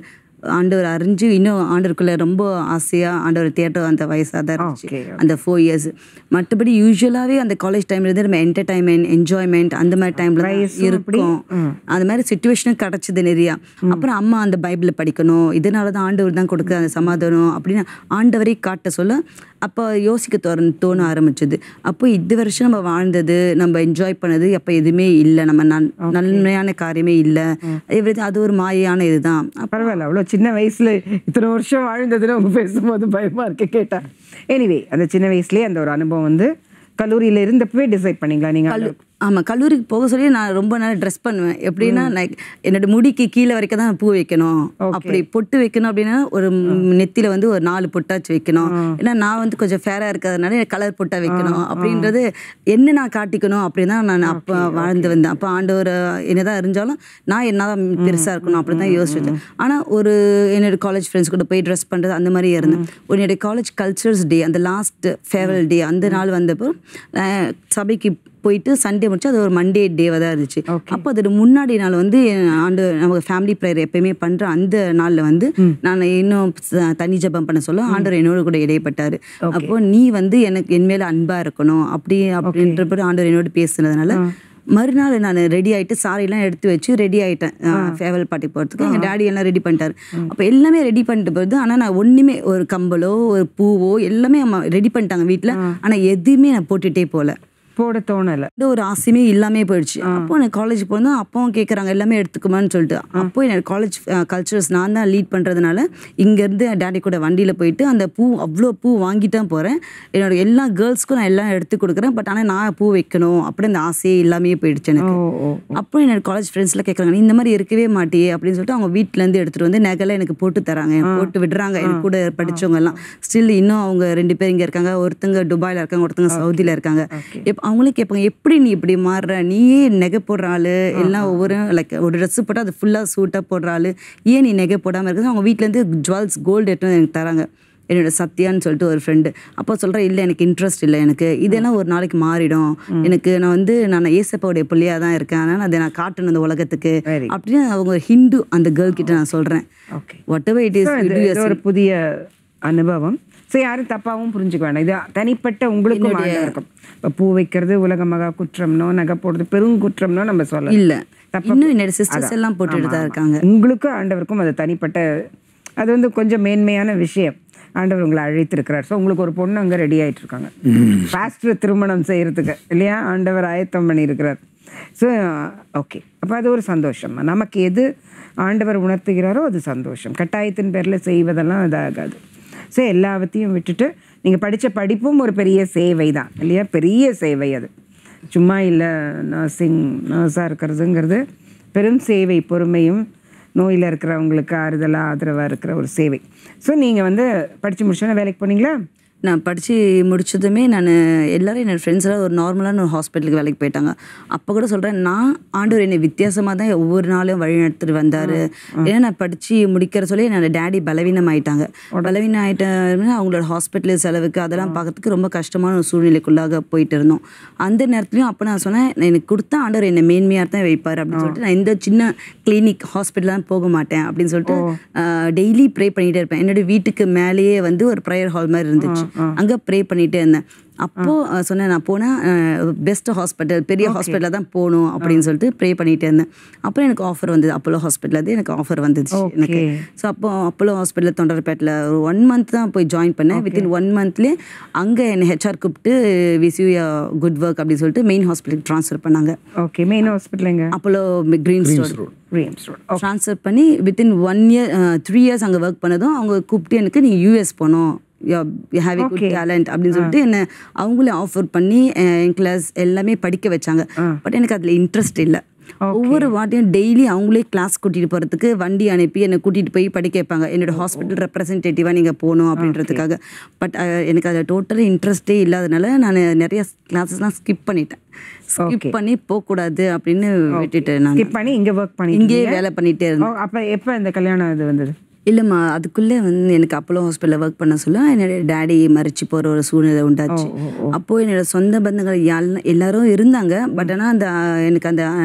ஆண்டவர் அறிஞ்சு இன்னும் ஆண்டவருக்குள்ள ரொம்ப ஆசையாக ஆண்டவர் தேட்டர் அந்த வயசாக தான் இருந்துச்சு Okay, அந்த ஃபோர் இயர்ஸ் மற்றபடி யூஸ்வலாகவே அந்த காலேஜ் டைம்ல இருந்து நம்ம என்டர்டைன்மெண்ட் என்ஜாய்மெண்ட் அந்த மாதிரி டைம்ல வயசும் இருக்கும் அந்த மாதிரி சுச்சுவேஷனும் கிடச்சிது நிறையா அப்புறம் அம்மா அந்த பைபிளை படிக்கணும் இதனால தான் ஆண்டவர் தான் கொடுக்குற அந்த சமாதானம் அப்படின்னு ஆண்டவரை காட்ட சொல்ல அப்போ யோசிக்க தோற தோண ஆரம்பிச்சது அப்போ இது வருஷம் நம்ம வாழ்ந்தது நம்ம என்ஜாய் பண்ணது அப்போ எதுவுமே இல்லை நம்ம நன் நன்மையான காரியமே இல்லை எவ்ரி அது ஒரு மாயான இதுதான் பரவாயில்ல அவ்வளோ சின்ன வயசுல இத்தனை வருஷம் வாழ்ந்ததுன்னு அவங்க பேசும்போது பயமா இருக்கு கேட்டா எனிவே அந்த சின்ன வயசுலயே அந்த ஒரு அனுபவம் வந்து கல்லூரியில இருந்தப்பவே டிசைட் பண்ணீங்களா நீங்க கல்லு ஆமாம் கல்லூரிக்கு போக சொல்லி நான் ரொம்ப நாள் ட்ரெஸ் பண்ணுவேன் எப்படின்னா நான் என்னோட முடிக்கு கீழே வரைக்கும் தான் பூ வைக்கணும் அப்படி பொட்டு வைக்கணும் அப்படின்னா ஒரு நெத்தியில் வந்து ஒரு நாலு பொட்டாச்சு வைக்கணும் ஏன்னா நான் வந்து கொஞ்சம் ஃபேராக இருக்கிறதுனால கலர் பொட்டா வைக்கணும் அப்படின்றது என்ன நான் காட்டிக்கணும் அப்படின்னு தான் நான் அப்போ வாழ்ந்து வந்தேன் அப்போ ஆண்டவர் என்னதான் இருந்தாலும் நான் என்னதான் பெருசாக இருக்கணும் அப்படி தான் யோசிச்சேன் ஆனால் ஒரு என்னோட காலேஜ் ஃப்ரெண்ட்ஸ் கூட போய் ட்ரெஸ் பண்ணுறது அந்த மாதிரி இருந்தேன் என்னுடைய காலேஜ் கல்ச்சர்ஸ் டே அந்த லாஸ்ட் ஃபேவரல் டே அந்த நாள் வந்தப்போ நான் சபைக்கு போயிட்டு சண்டே முடிச்சு அது ஒரு மண்டே டேவாக தான் இருந்துச்சு அப்போ அதோட முன்னாடி நாள் வந்து என் ஆண்டு நமக்கு ஃபேமிலி ப்ரேயர் எப்பயுமே பண்ணுற அந்த நாளில் வந்து நான் இன்னும் ச- தனி ஜெபம் பண்ண சொல்ல ஆண்டவர் என்னோட கூட இடைப்பட்டார் அப்போ நீ வந்து எனக்கு என் மேல அன்பா இருக்கணும் அப்படி அப்படின்றப்ப ஆண்டவர் என்னோட பேசுனதுனால மறுநாள் நான் ரெடி ஆயிட்டு சாரியெல்லாம் எடுத்து வச்சு ரெடி ஆயிட்டேன் ஃபேவல் பார்ட்டி போகிறதுக்கு எங்கள் டேடி எல்லாம் ரெடி பண்ணிட்டாரு அப்போ எல்லாமே ரெடி பண்ணிட்டு போகுது ஆனால் நான் ஒன்றுமே ஒரு கம்பலோ ஒரு பூவோ எல்லாமே அம்மா ரெடி பண்ணிட்டாங்க வீட்டில் ஆனால் எதுவுமே நான் போட்டுட்டே போகல போட தோணல எந்த ஒரு ஆசையுமே இல்லாமே போயிடுச்சு அப்போ எனக்கு காலேஜ் போனதும் அப்பவும் கேட்குறாங்க எல்லாமே எடுத்துக்குமான்னு சொல்லிட்டு அப்போ என்னோட காலேஜ் கல்ச்சர்ஸ் நான் தான் லீட் பண்ணுறதுனால இங்கேருந்து டேடி கூட வண்டியில் போயிட்டு அந்த பூ அவ்வளோ பூ வாங்கிட்டு தான் போகிறேன் என்னோட எல்லா கேர்ள்ஸ்க்கும் நான் எல்லாம் எடுத்து கொடுக்குறேன் பட் ஆனால் நான் பூ வைக்கணும் அப்படி அந்த ஆசையே இல்லாமே போயிடுச்சு எனக்கு ஓ ஓ அப்புறம் என்னோட காலேஜ் ஃப்ரெண்ட்ஸ்லாம் கேட்குறாங்க நீ இந்த மாதிரி இருக்கவே மாட்டியே அப்படின்னு சொல்லிட்டு அவங்க வீட்டிலேருந்து எடுத்துகிட்டு வந்து நகைலாம் எனக்கு போட்டு தராங்க போட்டு விடுறாங்க எனக்கு கூட படிச்சவங்க எல்லாம் ஸ்டில் இன்னும் அவங்க ரெண்டு பேர் இங்கே இருக்காங்க ஒருத்தங்க துபாயில் இருக்காங்க ஒருத்தங்க சவுதியில் இருக்காங்க எப் அவங்களே கேட்பாங்க எப்படி நீ இப்படி மாறுற நீயே நகை போடுற ஆளு எல்லாம் ஒவ்வொரு லைக் ஒரு ட்ரெஸ் போட்டால் அது ஃபுல்லாக சூட்டாக போடுற ஆளு ஏன் நீ நகை போடாமல் இருக்குது அவங்க வீட்டிலேருந்து ஜுவல்ஸ் கோல்டு எடுத்து வந்து எனக்கு தராங்க என்னோட சத்யான்னு சொல்லிட்டு ஒரு ஃப்ரெண்டு அப்போ சொல்கிறேன் இல்லை எனக்கு இன்ட்ரெஸ்ட் இல்லை எனக்கு இதெல்லாம் ஒரு நாளைக்கு மாறிடும் எனக்கு நான் வந்து நான் ஏசப்பாவுடைய பிள்ளையாக தான் இருக்கேன் அதனால் அதை நான் காட்டணும் இந்த உலகத்துக்கு Very அப்படின்னு அவங்க ஹிந்து அந்த கேர்ள் கிட்ட நான் சொல்கிறேன் okay whatever it is இது இது ஒரு புதிய அனுபவம் ஸோ யாரும் தப்பாவும் புரிஞ்சுக்க வேண்டாம் இது தனிப்பட்ட உங்களுக்கும் இருக்கும் இப்போ பூ வைக்கிறது உலக மகா குற்றம்னோ நகை போடுறது பெருங்குற்றம்னோ நம்ம சொல்லலாம் இல்லை தப்பா இன்னும் என்னோட சிஸ்டர்ஸ் எல்லாம் போட்டுட்டு தான் இருக்காங்க உங்களுக்கும் ஆண்டவருக்கும் அது தனிப்பட்ட அது வந்து கொஞ்சம் மேன்மையான விஷயம் ஆண்டவர் உங்களை அழைத்திருக்கிறார் ஸோ உங்களுக்கு ஒரு பொண்ணு அங்கே ரெடி ஆயிட்டு இருக்காங்க ஃபாஸ்டர் திருமணம் செய்யறதுக்கு இல்லையா ஆண்டவர் ஆயத்தம் பண்ணியிருக்கிறார் ஸோ ஓகே அப்போ அது ஒரு சந்தோஷம் நமக்கு எது ஆண்டவர் உணர்த்துகிறாரோ அது சந்தோஷம் கட்டாயத்தின் பேரில் செய்வதெல்லாம் இதாகாது ஸோ எல்லாவற்றையும் விட்டுட்டு நீங்கள் படித்த படிப்பும் ஒரு பெரிய சேவை தான் இல்லையா பெரிய சேவை அது சும்மா இல்லை நர்சிங் நர்ஸாக இருக்கிறதுங்கிறது பெரும் சேவை பொறுமையும் நோயில் இருக்கிறவங்களுக்கு ஆறுதலாக ஆதரவாக இருக்கிற ஒரு சேவை ஸோ நீங்கள் வந்து படித்து முடிச்சோன்னே வேலைக்கு போனீங்களா நான் படித்து முடிச்சதுமே நான் எல்லாரும் என்னோட ஃப்ரெண்ட்ஸ் எல்லாம் ஒரு நார்மலான ஒரு ஹாஸ்பிட்டலுக்கு வேலைக்கு போயிட்டாங்க அப்போ கூட சொல்கிறேன் நான் ஆண்டவர் என்னை வித்தியாசமாக தான் ஒவ்வொரு நாளும் வழி நடத்திட்டு வந்தார் ஏன்னா நான் படித்து முடிக்கிற சொல்லி என்னோட டேடி பலவீனம் ஆயிட்டாங்க பலவீனம் ஆயிட்டாங்கன்னா அவங்களோட ஹாஸ்பிட்டல் செலவுக்கு அதெல்லாம் பார்க்கறதுக்கு ரொம்ப கஷ்டமான ஒரு சூழ்நிலைக்குள்ளாக போயிட்டு இருந்தோம் அந்த நேரத்துலையும் அப்போ நான் சொன்னேன் எனக்கு கொடுத்த ஆண்டவர் என்னை மேன்மையாக தான் வைப்பார் அப்படின்னு சொல்லிட்டு நான் இந்த சின்ன கிளினிக் ஹாஸ்பிட்டலாம் போக மாட்டேன் அப்படின்னு சொல்லிட்டு டெய்லி ப்ரே பண்ணிகிட்டே இருப்பேன் என்னோட வீட்டுக்கு மேலேயே வந்து ஒரு ப்ரேயர் ஹால் மாதிரி இருந்துச்சு அங்கே ப்ரே பண்ணிகிட்டே இருந்தேன் அப்போ அஹ், சொன்னேன் நான் போனால் பெஸ்ட் ஹாஸ்பிட்டல் பெரிய ஹாஸ்பிட்டலில் தான் போகணும் அப்படின்னு சொல்லிட்டு ப்ரே பண்ணிகிட்டே இருந்தேன் அப்புறம் எனக்கு ஆஃபர் வந்தது அப்போலோ ஹாஸ்பிட்டலேருந்து எனக்கு ஆஃபர் வந்துச்சு எனக்கு ஸோ அப்போ அப்போலோ ஹாஸ்பிட்டலில் தொண்டர்பேட்டில் ஒரு ஒன் மந்த் தான் போய் ஜாயின் பண்ணேன் வித்தின் ஒன் மந்த்லேயே அங்கே என்னை ஹெச்ஆர் கூப்பிட்டு விசியூ குட் ஒர்க் அப்படின்னு சொல்லிட்டு மெயின் ஹாஸ்பிட்டலுக்கு ட்ரான்ஸ்ஃபர் பண்ணாங்க ஓகே மெயின் ஹாஸ்பிட்டல் எங்க Apollo Greams road Greams road transfer பண்ணி within one year three years அங்கே ஒர்க் பண்ணதும் அவங்க கூப்பிட்டு எனக்கு நீங்கள் யூஎஸ் போகணும் ஹேவ் குட் டேலண்ட் அப்படின்னு சொல்லிட்டு என்ன அவங்களே ஆஃபர் பண்ணி அஹ், என் கிளாஸ் எல்லாமே படிக்க வச்சாங்க பட் எனக்கு அதில் இன்ட்ரெஸ்ட் இல்லை ஒவ்வொரு வாட்டியும் டெய்லி அவங்களே கிளாஸ் கூட்டிகிட்டு போகிறதுக்கு வண்டி அனுப்பி என்னை கூட்டிகிட்டு போய் படிக்க வைப்பாங்க என்னோட ஹாஸ்பிட்டல் ரெப்ரசன்டேட்டிவாக நீங்கள் போகணும் அப்படின்றதுக்காக பட் எனக்கு அதில் டோட்டலாக இன்ட்ரெஸ்டே இல்லாதனால நான் நிறைய கிளாஸஸ்லாம் ஸ்கிப் பண்ணிட்டேன் ஸ்கிப் பண்ணி போகக்கூடாது அப்படின்னு விட்டுட்டு நான் ஸ்கிப் பண்ணி இங்கே ஒர்க் பண்ணி இங்கேயே வேலை பண்ணிகிட்டே இருந்தேன் அப்போ எப்போ இந்த கல்யாணம் இது வந்தது இல்லைம்மா அதுக்குள்ளே வந்து எனக்கு அப்போலோ ஹாஸ்பிட்டலில் ஒர்க் பண்ண சொல்ல என்னோட டேடி மறிச்சு போகிற ஒரு சூழ்நிலை உண்டாச்சு அப்போது என்னோட சொந்த பந்தங்கள் யாழ் எல்லாரும் இருந்தாங்க பட் ஆனால் அந்த அஹ், எனக்கு அந்த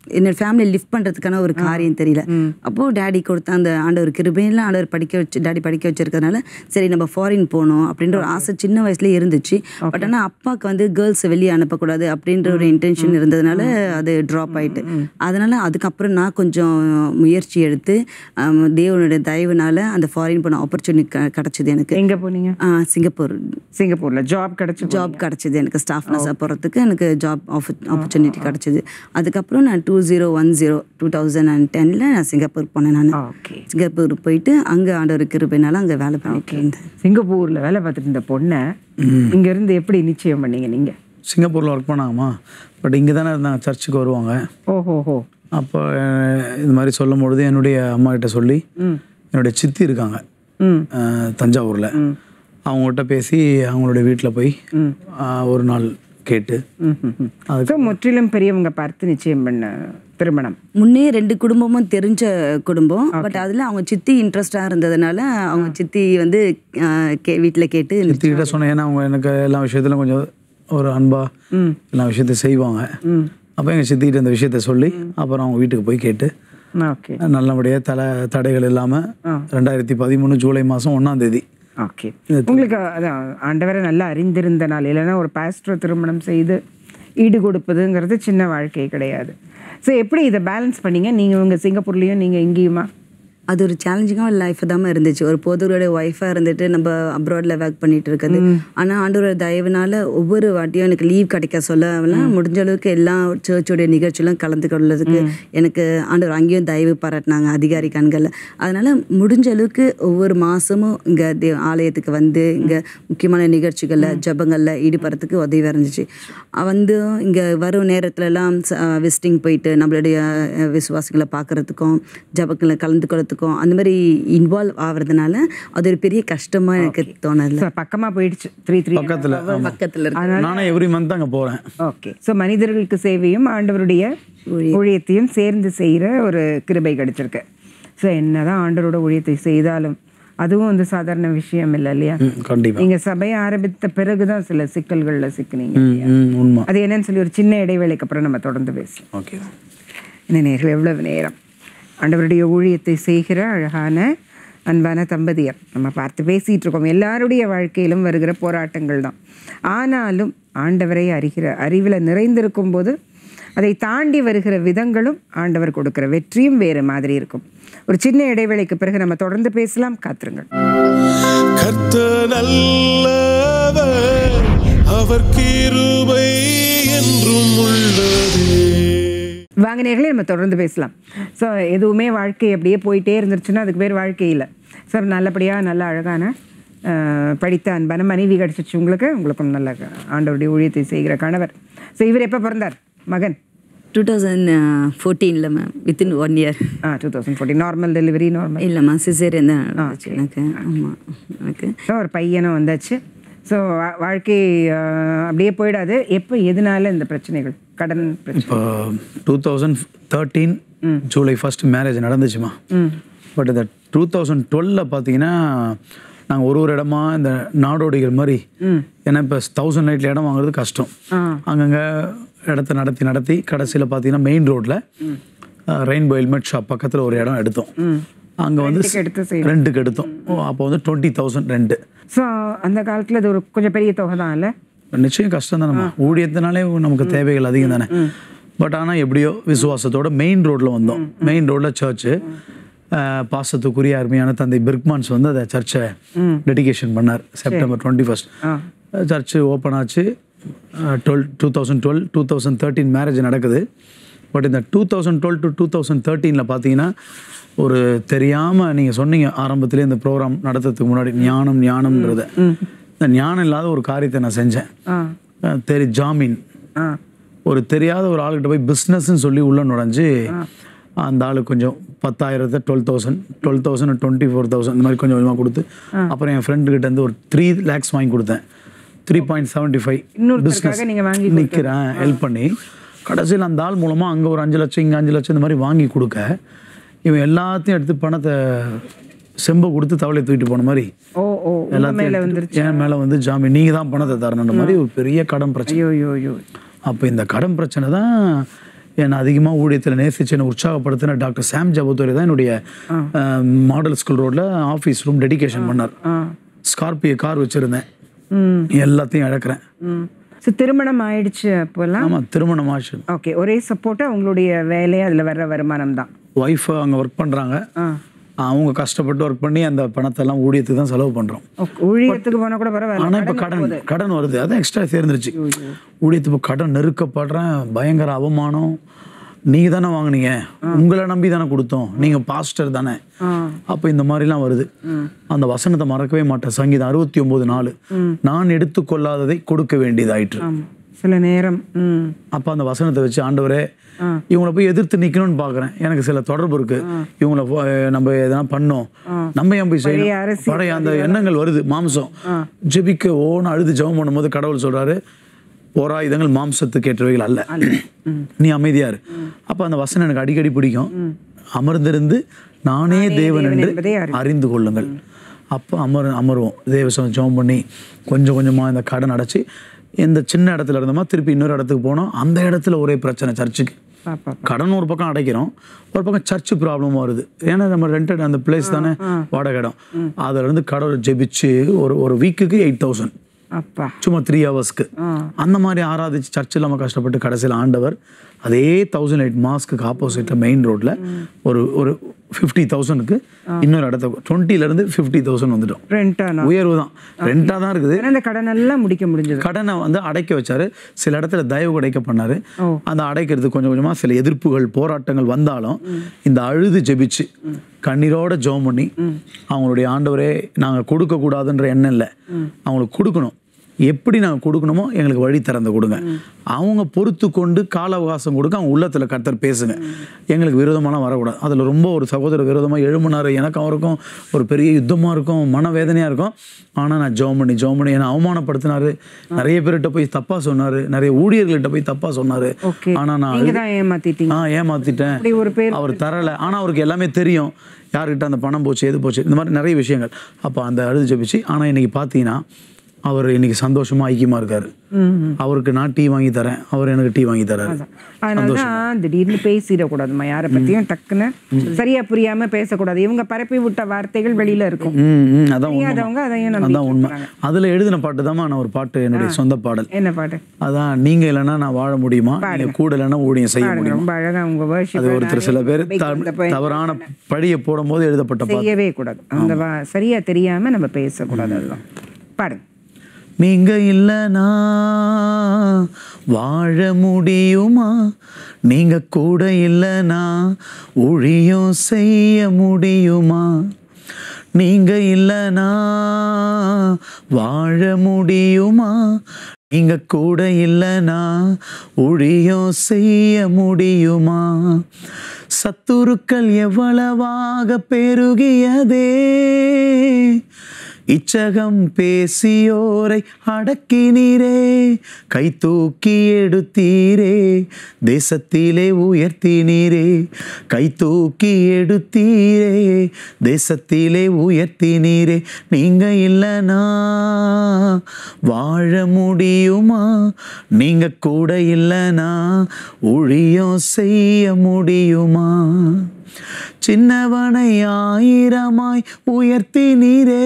என்னோட ஃபேமிலி லிஃப்ட் பண்ணுறதுக்கான ஒரு காரியம் தெரியல அப்போது டேடி கொடுத்த அந்த ஆண்டவர் கிருபையில் ஆண்டவர் படிக்க வச்சு டேடி படிக்க வச்சிருக்கறதுனால சரி நம்ம ஃபாரின் போகணும் அப்படின்ற ஒரு ஆசை சின்ன வயசுலேயே இருந்துச்சு பட் ஆனால் அப்பாவுக்கு வந்து கேர்ள்ஸ் வெளியே அனுப்பக்கூடாது அப்படின்ற ஒரு இன்டென்ஷன் இருந்ததுனால அது ட்ராப் ஆயிட்டு அதனால அதுக்கப்புறம் நான் கொஞ்சம் முயற்சி எடுத்து ஆம், தேவனுடைய தயவுனால அந்த ஃபாரின் போன ஆப்பர்ச்சுனிட்டி கிடச்சிது எனக்கு எங்க போனீங்க ஆ, சிங்கப்பூர் சிங்கப்பூர்ல ஜாப் கிடைச்சு ஜாப் கிடச்சிது எனக்கு ஸ்டாஃப் நர்ஸாக போகிறதுக்கு எனக்கு ஜாப் ஆப்பர்ச்சுனிட்டி கிடச்சிது அதுக்கப்புறம் நான் two zero one zero two thousand and டெனில் நான் சிங்கப்பூர் போனேன் நான் ஓகே சிங்கப்பூர் போயிட்டு அங்கே ஆண்டவர் கிருபைனால அங்கே வேலை பண்ணிட்டு இருந்தேன் சிங்கப்பூர்ல வேலை பார்த்துட்டு இருந்த பொண்ணை இங்க இருந்து எப்படி நிச்சயம் பண்ணீங்க நீங்க சிங்கப்பூரில் ஒர்க் பண்ணாங்கம்மா பட் இங்கே தானே இருந்தாங்க சர்ச்சுக்கு வருவாங்க ஓஹோஹோ அப்போ அஹ், இது மாதிரி சொல்லும் பொழுது என்னுடைய அம்மா கிட்ட சொல்லி என்னுடைய சித்தி இருக்காங்க ம் அஹ், தஞ்சாவூரில் அவங்ககிட்ட பேசி அவங்களுடைய வீட்டில் போய் அஹ், ஒரு நாள் கேட்டு ஸோ முற்றிலும் பெரியவங்க பார்த்து நிச்சயம் பண்ண திருமணம் முன்னே ரெண்டு குடும்பமும் தெரிஞ்ச குடும்பம் பட் அதில் அவங்க சித்தி இன்ட்ரெஸ்டாக இருந்ததுனால அவங்க சித்தி வந்து வீட்டில் கேட்டு சித்திக்கிட்ட சொன்னேன் ஏன்னா அவங்க எனக்கு எல்லா விஷயத்திலும் கொஞ்சம் ஒரு அன்பா எல்லா விஷயத்தையும் செய்வாங்க அப்போ எங்கள் சித்திக்கிட்ட இந்த விஷயத்த சொல்லி அப்புறம் அவங்க வீட்டுக்கு போய் கேட்டு ஓகே நல்லபடியாக தலை தடைகள் இல்லாமல் ரெண்டாயிரத்தி பதிமூணு ஜூலை மாதம் ஒன்றாம் தேதி ஓகே உங்களுக்கு அதான் ஆண்டவரை நல்லா அறிந்திருந்தனால் இல்லைன்னா ஒரு பாஸ்டர் திருமணம் செய்து ஈடு கொடுப்பதுங்கிறது சின்ன வாழ்க்கை கிடையாது ஸோ எப்படி இதை பேலன்ஸ் பண்ணீங்க நீங்கள் உங்கள் சிங்கப்பூர்லேயும் நீங்கள் இங்கேயுமா அது ஒரு சேலஞ்சிங்கான லைஃப் தான் இருந்துச்சு ஒரு போதூருடைய ஒய்ஃபாக இருந்துட்டு நம்ம அப்ராடில் ஒர்க் பண்ணிட்டு இருக்குது ஆனால் ஆண்டவரோட தயவுனால ஒவ்வொரு வாட்டியும் எனக்கு லீவ் கிடைக்க சொல்ல அவெல்லாம் முடிஞ்ச அளவுக்கு எல்லா சர்ச்சோடைய நிகழ்ச்சியிலும் கலந்து கொள்ளதுக்கு எனக்கு ஆண்டவர் அங்கேயும் தயவு பாராட்டினாங்க அதிகாரி கண்களில் அதனால முடிஞ்ச அளவுக்கு ஒவ்வொரு மாதமும் இங்கே தே ஆலயத்துக்கு வந்து இங்கே முக்கியமான நிகழ்ச்சிகளில் ஜபங்களில் ஈடுபடுறதுக்கு உதவியாக இருந்துச்சு அஹ் வந்து இங்கே வரும் நேரத்துலலாம் விசிட்டிங் போயிட்டு நம்மளுடைய அஹ், விசுவாசிகளை பார்க்கறதுக்கும் ஜபங்களை கலந்து கொள்றதுக்கும் அந்த மாதிரி இன்வால்வ் ஆகுறதுனால அது ஒரு பெரிய கஷ்டமாக எனக்கு தோணல ஸோ பக்கமாக போயிடுச்சு த்ரீ த்ரீ பக்கத்தில் பக்கத்தில் இருக்கு நானே எவ்ரி மந்த் அங்கே போகிறேன் ஓகே ஸோ மனிதர்களுக்கு சேவையும் ஆண்டவருடைய ஊழியத்தையும் சேர்ந்து செய்கிற ஒரு கிருபை கிடைச்சிருக்கு ஸோ என்னதான் ஆண்டவரோட ஊழியத்தை செய்தாலும் அதுவும் வந்து சாதாரண விஷயம் இல்லை இல்லையா கண்டிப்பாக நீங்க சபையை ஆரம்பித்த பிறகுதான் சில சிக்கல்கள்ல சிக்கினீங்க ம் ம் உண்மை அது என்னன்னு சொல்லி ஒரு சின்ன இடைவேளைக்கு அப்புறம் நம்ம தொடர்ந்து பேசலாம் ஓகே என்ன நேர்கள் எவ்வளவு நேரம் ஆண்டவருடைய ஊழியத்தை செய்கிற அழகான அன்பான தம்பதியர் நம்ம பார்த்து பேசிட்டு இருக்கோம் எல்லாருடைய வாழ்க்கையிலும் வருகிற போராட்டங்கள் தான் ஆனாலும் ஆண்டவரை அறிகிற அறிவில் நிறைந்திருக்கும் போது அதை தாண்டி வருகிற விதங்களும் ஆண்டவர் கொடுக்கிற வெற்றியும் வேறு மாதிரி இருக்கும் ஒரு சின்ன இடைவேளைக்கு பிறகு நம்ம தொடர்ந்து பேசலாம் காத்திருங்கள் கர்த்த நல்லவர் அவர் கிருபை என்றும் உள்ளதே வாங்க நேர்களே நம்ம தொடர்ந்து பேசலாம் ஸோ எதுவுமே வாழ்க்கை அப்படியே போயிட்டே இருந்துருச்சுன்னா அதுக்கு பேர் வாழ்க்கை இல்லை ஸோ நல்லபடியாக நல்ல அழகான அஹ், படித்த அன்பான மனைவி கிடச்சிச்சு உங்களுக்கு உங்களுக்கும் நல்ல ஆண்டவருடைய ஊழியத்தை செய்கிற கணவர் ஸோ இவர் எப்போ பிறந்தார் மகன் டூ தௌசண்ட் ஃபோர்டீனில் மேம் வித்தின் ஒன் இயர் ஆ two thousand fourteen normal delivery normal இல்லைம்மா சிசேரியன் தான் நடந்துச்சு எனக்கு ஆமாம் எனக்கு ஸோ ஒரு பையனும் வந்தாச்சு ஸோ வாழ்க்கை அஹ், அப்படியே போயிடாது எப்போ எதனால இந்த பிரச்சனைகள் கடன் பிரச்சனை இப்போ two thousand thirteen July first marriage நடந்துச்சுமா பட் இந்த டூ தௌசண்ட் டுவெல்ல பார்த்தீங்கன்னா நாங்கள் ஒரு ஒரு இடமா இந்த நாடோடிகள் மாதிரி ஏன்னா இப்போ தௌசண்ட் லைட்டில் இடம் வாங்குறது கஷ்டம் அங்கங்கே இடத்த நடத்தி நடத்தி கடைசியில் பார்த்தீங்கன்னா மெயின் ரோட்டில் ரெயின்போ ஹெல்மெட் ஷாப் பக்கத்தில் ஒரு இடம் எடுத்தோம் அங்கே வந்து ரெண்டுக்கு எடுத்து செய்யணும். ரெண்டுக்கு எடுத்தோம் ஓ அப்போ வந்து டுவெண்ட்டி தௌசண்ட் ரெண்டு ஸோ அந்த காலத்தில் அது ஒரு கொஞ்சம் பெரிய தொகை தான் இல்லை நிச்சயம் கஷ்டம் தானே ஊழியத்தினாலே நமக்கு தேவைகள் அதிகம் தானே பட் ஆனால் எப்படியோ விசுவாசத்தோட மெயின் ரோட்ல வந்தோம் மெயின் ரோட்ல சர்ச்சு பாசத்துக்குரிய அருமையான தந்தை பிர்க்மான்ஸ் வந்து அதை சர்ச்சை டெடிகேஷன் பண்ணார் September twenty first church open ஆச்சு twelve two thousand twelve two thousand thirteen marriage நடக்குது பட் இந்த two thousand twelve to two thousand தேர்ட்டீனில் பார்த்தீங்கன்னா ஒரு தெரியாமல் நீங்கள் சொன்னீங்க ஆரம்பத்திலே இந்த ப்ரோக்ராம் நடத்துறதுக்கு முன்னாடி ஞானம் ஞானம்ன்றத இந்த ஞானம் இல்லாத ஒரு காரியத்தை நான் செஞ்சேன் ஆ அஹ் தெரி ஜாமீன் ஆ ஒரு தெரியாத ஒரு ஆளுகிட்ட போய் பிஸ்னஸ்ன்னு சொல்லி உள்ள நுழைஞ்சு அந்த ஆளு கொஞ்சம் பத்தாயிரத்தை twelve thousand twelve thousand twenty four thousand இந்த மாதிரி கொஞ்சம் கொஞ்சமாக கொடுத்து அப்புறம் என் ஃப்ரெண்டு கிட்ட இருந்து ஒரு த்ரீ லேக்ஸ் வாங்கி கொடுத்தேன் த்ரீ பாயிண்ட் செவன்ட்டி ஃபைவ் இன்னொருத்தருக்காக நீங்க வாங்கி நிற்கிறேன் ஹெல்ப் பண்ணி கடைசியில் அந்த ஆள் மூலமாக அங்கே ஒரு அஞ்சு லட்சம் இங்கே அஞ்சு லட்சம் இந்த மாதிரி வாங்கி கொடுக்க இவன் எல்லாத்தையும் எடுத்து பணத்தை செம்பை கொடுத்து தவளை தூக்கிட்டு போன மாதிரி ஓ ஓ உங்க மேல வந்துருச்சு என் மேலே வந்து ஜாமீன் நீங்கள் தான் பணத்தை தரணுன்ற மாதிரி ஒரு பெரிய கடன் பிரச்சனை ஐயோ ஐயோ ஐயோ அப்போ இந்த கடன் பிரச்சனை தான் என்னை அதிகமாக ஊழியத்தில் நேசிச்சு என்னை உற்சாகப்படுத்தின டாக்டர் சாம் ஜபத்தோரி தான் என்னுடைய மாடல் ஸ்கூல் ரோட்ல ஆஃபீஸ் ரூம் டெடிகேஷன் பண்ணார் ஸ்கார்பியோ கார் வச்சுருந்தேன் ம் எல்லாத்தையும் இழக்கிறேன் ம் ஸோ திருமணம் ஆயிடுச்சு அப்போல்லாம் ஆமாம் திருமணம் ஆச்சு ஓகே ஒரே சப்போர்ட்டாக உங்களுடைய வேலையே அதில் வர்ற வருமானம் தான் ஒய்ஃபு அங்கே ஒர்க் பண்ணுறாங்க அவங்க கஷ்டப்பட்டு ஒர்க் பண்ணி அந்த பணத்தை எல்லாம் ஊழியத்துக்கு தான் செலவு பண்ணுறோம் ஊழியத்துக்கு போனால் கூட பரவாயில்ல ஆனால் இப்போ கடன் கடன் வருது அதான் எக்ஸ்ட்ரா சேர்ந்துருச்சு ஊழியத்து இப்போ கடன் நெருக்கப்படுறேன் பயங்கர அவமானம் நீங்கள் தானே வாங்குனீங்க உங்களை நம்பி தானே கொடுத்தோம் நீங்கள் பாஸ்டர் தானே அப்போ இந்த மாதிரிலாம் வருது அந்த வசனத்தை மறக்கவே மாட்டேன் சங்கீதம் அறுபத்தி ஒன்பது நாலு நான் எடுத்துக்கொள்ளாததை கொடுக்க வேண்டியதாயிற்று ஆமாம் சில நேரம் ம் அப்போ அந்த வசனத்தை வச்சு ஆண்டவரே இவங்கள போய் எதிர்த்து நிக்கணும்னு பார்க்குறேன் எனக்கு சில தொடர்பு இருக்கு இவங்கள போ- நம்ம எதனா பண்ணோம் நம்ம ஏன் போய் செய்யணும் அரசியல் பழைய அந்த எண்ணங்கள் வருது மாம்சம் ஜெபிக்க ஓன்னு அழுது ஜெபம் பண்ணும்போது கடவுள் சொல்றாரு போராயுதங்கள் மாம்சத்துக்கு ஏற்றவைகள் அல்ல நீ அமைதியா இரு அப்ப அந்த வசனம் எனக்கு அடிக்கடி பிடிக்கும் அமர்ந்திருந்து நானே தேவன் என்று என்பதை அறிந்து கொள்ளுங்கள் அப்போ அமர் அமருவோம் தேவசம் ஜெபம் பண்ணி கொஞ்சம் கொஞ்சமா இந்த கடன் அடைச்சி இந்த சின்ன இடத்துல இருந்தோமா திருப்பி இன்னொரு இடத்துக்கு போனோம் அந்த இடத்துல ஒரே பிரச்சனை சர்ச்சுக்கு பாப்பா கடன் ஒரு பக்கம் அடைக்கிறோம் ஒரு பக்கம் சர்ச்சு ப்ராப்ளமும் வருது ஏன்னா நம்ம ரெண்டட் அந்த பிளேஸ் தானே வாடகை இடம் அதுல இருந்து கடவுள் ஜெபிச்சு ஒரு ஒரு வீக்குக்கு எயிட் தௌசண்ட் அப்பா சும்மா த்ரீ ஹவர்ஸ்க்கு அந்த மாதிரி ஆராதிச்சு சர்ச்சில் நம்ம கஷ்டப்பட்டு கடைசியில் ஆண்டவர் அதே தௌசண்ட் எயிட் மாஸ்க்கு ஆப்போசிட்டில் மெயின் ரோட்ல ஒரு ஒரு ஃபிஃப்டி தௌசண்ட்க்கு இன்னொரு இடத்த டுவெண்ட்டிலேருந்து ஃபிஃப்டி தௌசண்ட் வந்துட்டோம் ரெண்டானா உயர்வு தான் ரெண்டாக தான் இருக்குது ஏன்னா இந்த கடன் எல்லாம் முடிக்க முடிஞ்சது கடனை வந்து அடைக்க வச்சாரு சில இடத்துல தயவு கிடைக்க பண்ணாரு அந்த அடைக்கிறது கொஞ்சம் கொஞ்சமா சில எதிர்ப்புகள் போராட்டங்கள் வந்தாலும் இந்த அழுது ஜெபிச்சு கண்ணீரோட ஜெபம் பண்ணி அவங்களுடைய ஆண்டவரே நாங்க கொடுக்க கூடாதுன்ற எண்ணம் இல்லை அவங்களுக்கு கொடுக்கணும் எப்படி நாங்கள் கொடுக்கணுமோ எங்களுக்கு வழி திறந்து கொடுங்க அவங்க பொறுத்து கொண்டு கால அவகாசம் கொடுக்க அவங்க உள்ளத்தில் கர்த்தர் பேசுங்க எங்களுக்கு விரோதமான வரக்கூடாது அதில் ரொம்ப ஒரு சகோதர விரோதமாக எழுமனார் எனக்கு அவருக்கும் ஒரு பெரிய யுத்தமாக இருக்கும் மனவேதனையாக இருக்கும் ஆனால் நான் ஜெபம் பண்ணி ஜெபம் பண்ணி என்னை அவமானப்படுத்தினாரு நிறைய பேர்கிட்ட போய் தப்பாக சொன்னார் நிறைய ஊழியர்கள்ட்ட போய் தப்பாக சொன்னார் ஓகே ஆனால் நான் நீங்க தான் ஏமாத்திட்டீங்க ஆ ஏமாத்திட்டேன் அப்படி ஒரு பேர் அவர் தரல ஆனா அவருக்கு எல்லாமே தெரியும் யார்கிட்ட அந்த பணம் போச்சு எது போச்சு இந்த மாதிரி நிறைய விஷயங்கள் அப்போ அந்த அழுது ஜெபிச்சு ஆனா இன்னைக்கு பார்த்தீங்கன்னா அவர் இன்னைக்கு சந்தோஷமா ஐக்கியமா இருக்காரு அவருக்கு நான் டீ வாங்கி தரேன் அவர் எனக்கு டீ வாங்கி தராரு அதனால தான் திடீர்னு பேசிடக்கூடாதுமா யாரை பத்தியும் டக்குன்னு சரியா புரியாம பேசக்கூடாது இவங்க பரப்பி விட்ட வார்த்தைகள் வெளியில இருக்கும் ம், ம், அதான் உண்மை தெரியாதவங்க அதையும் அதான் நம்பிட்டு உண்மை இருக்காங்க. அதுல எழுதின பாட்டு தான் நான் ஒரு பாட்டு என்னுடைய சொந்த பாடல் என்ன பாட்டு அதான் நீங்க இல்லைன்னா நான் வாழ முடியுமா நீங்க கூட இல்லைன்னா ஊழியம் செய்ய பாடுங்க முடியுமா ரொம்ப அழகா உங்க அது worship ஒருத்தர் சில பேர் த- தவறான பழியை போடும்போது எழுதப்பட்ட பாட்டு செய்யவே கூடாது அந்த வா- சரியா தெரியாம நம்ம பேசக்கூடாது அதெல்லாம் பாடுங்க நீங்க இல்லைனா வாழ முடியுமா நீங்க கூட இல்லைனா ஒழியும் செய்ய முடியுமா நீங்க இல்லைனா வாழ முடியுமா நீங்க கூட இல்லைனா ஒழியும் செய்ய முடியுமா சத்துருக்கள் எவ்வளவாக பெருகியதே இச்சகம் பேசியோரை அடக்கினீரே கை தூக்கி எடுத்தீரே தேசத்திலே உயர்த்தினீரே கை தூக்கி எடுத்தீரே தேசத்திலே உயர்த்தினீரே நீங்க இல்லைனா வாழ முடியுமா நீங்க கூட இல்லைனா ஒழியம் செய்ய முடியுமா சின்னவனை ஆயிரமாய் உயர்த்தினீரே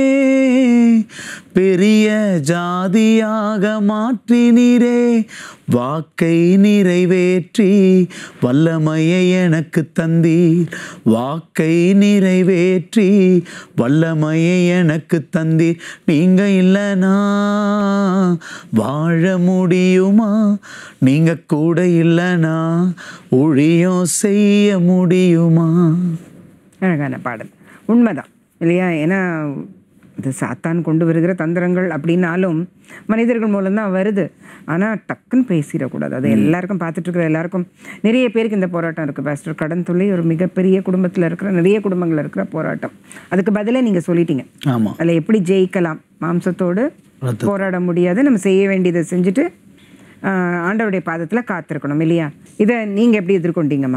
பெரிய ஜாதியாக மாற்றினீரே வாக்கை நிறைவேற்றி வல்லமையை எனக்கு தந்தீர் வாக்கை நிறைவேற்றி வல்லமையை எனக்கு தந்தீர் நீங்க இல்லைனா வாழ முடியுமா நீங்க கூட இல்லைனா ஒழியம் செய்ய முடியுமா அழகான பாடல் உண்மைதான் இல்லையா ஏன்னா இது சாத்தான் கொண்டு வருகிற தந்திரங்கள் அப்படின்னாலும் மனிதர்கள் மூலம்தான் வருது ஆனால் டக்குன்னு பேசிடக்கூடாது அது எல்லாருக்கும் பார்த்துட்டு இருக்கிற எல்லாருக்கும் நிறைய பேருக்கு இந்த போராட்டம் இருக்குது பாஸ்டர் கடன் தொல்லை ஒரு மிகப்பெரிய குடும்பத்தில் இருக்கிற நிறைய குடும்பங்கள் இருக்கிற போராட்டம் அதுக்கு பதிலாக நீங்கள் சொல்லிட்டீங்க ஆமா அதில் எப்படி ஜெயிக்கலாம் மாம்சத்தோடு போராட முடியாது நம்ம செய்ய வேண்டியதை செஞ்சுட்டு ஆஹ், ஆண்டவருடைய பாதத்தில் காத்திருக்கணும் இல்லையா இதை நீங்கள் எப்படி எதிர்கொண்டீங்கம்மா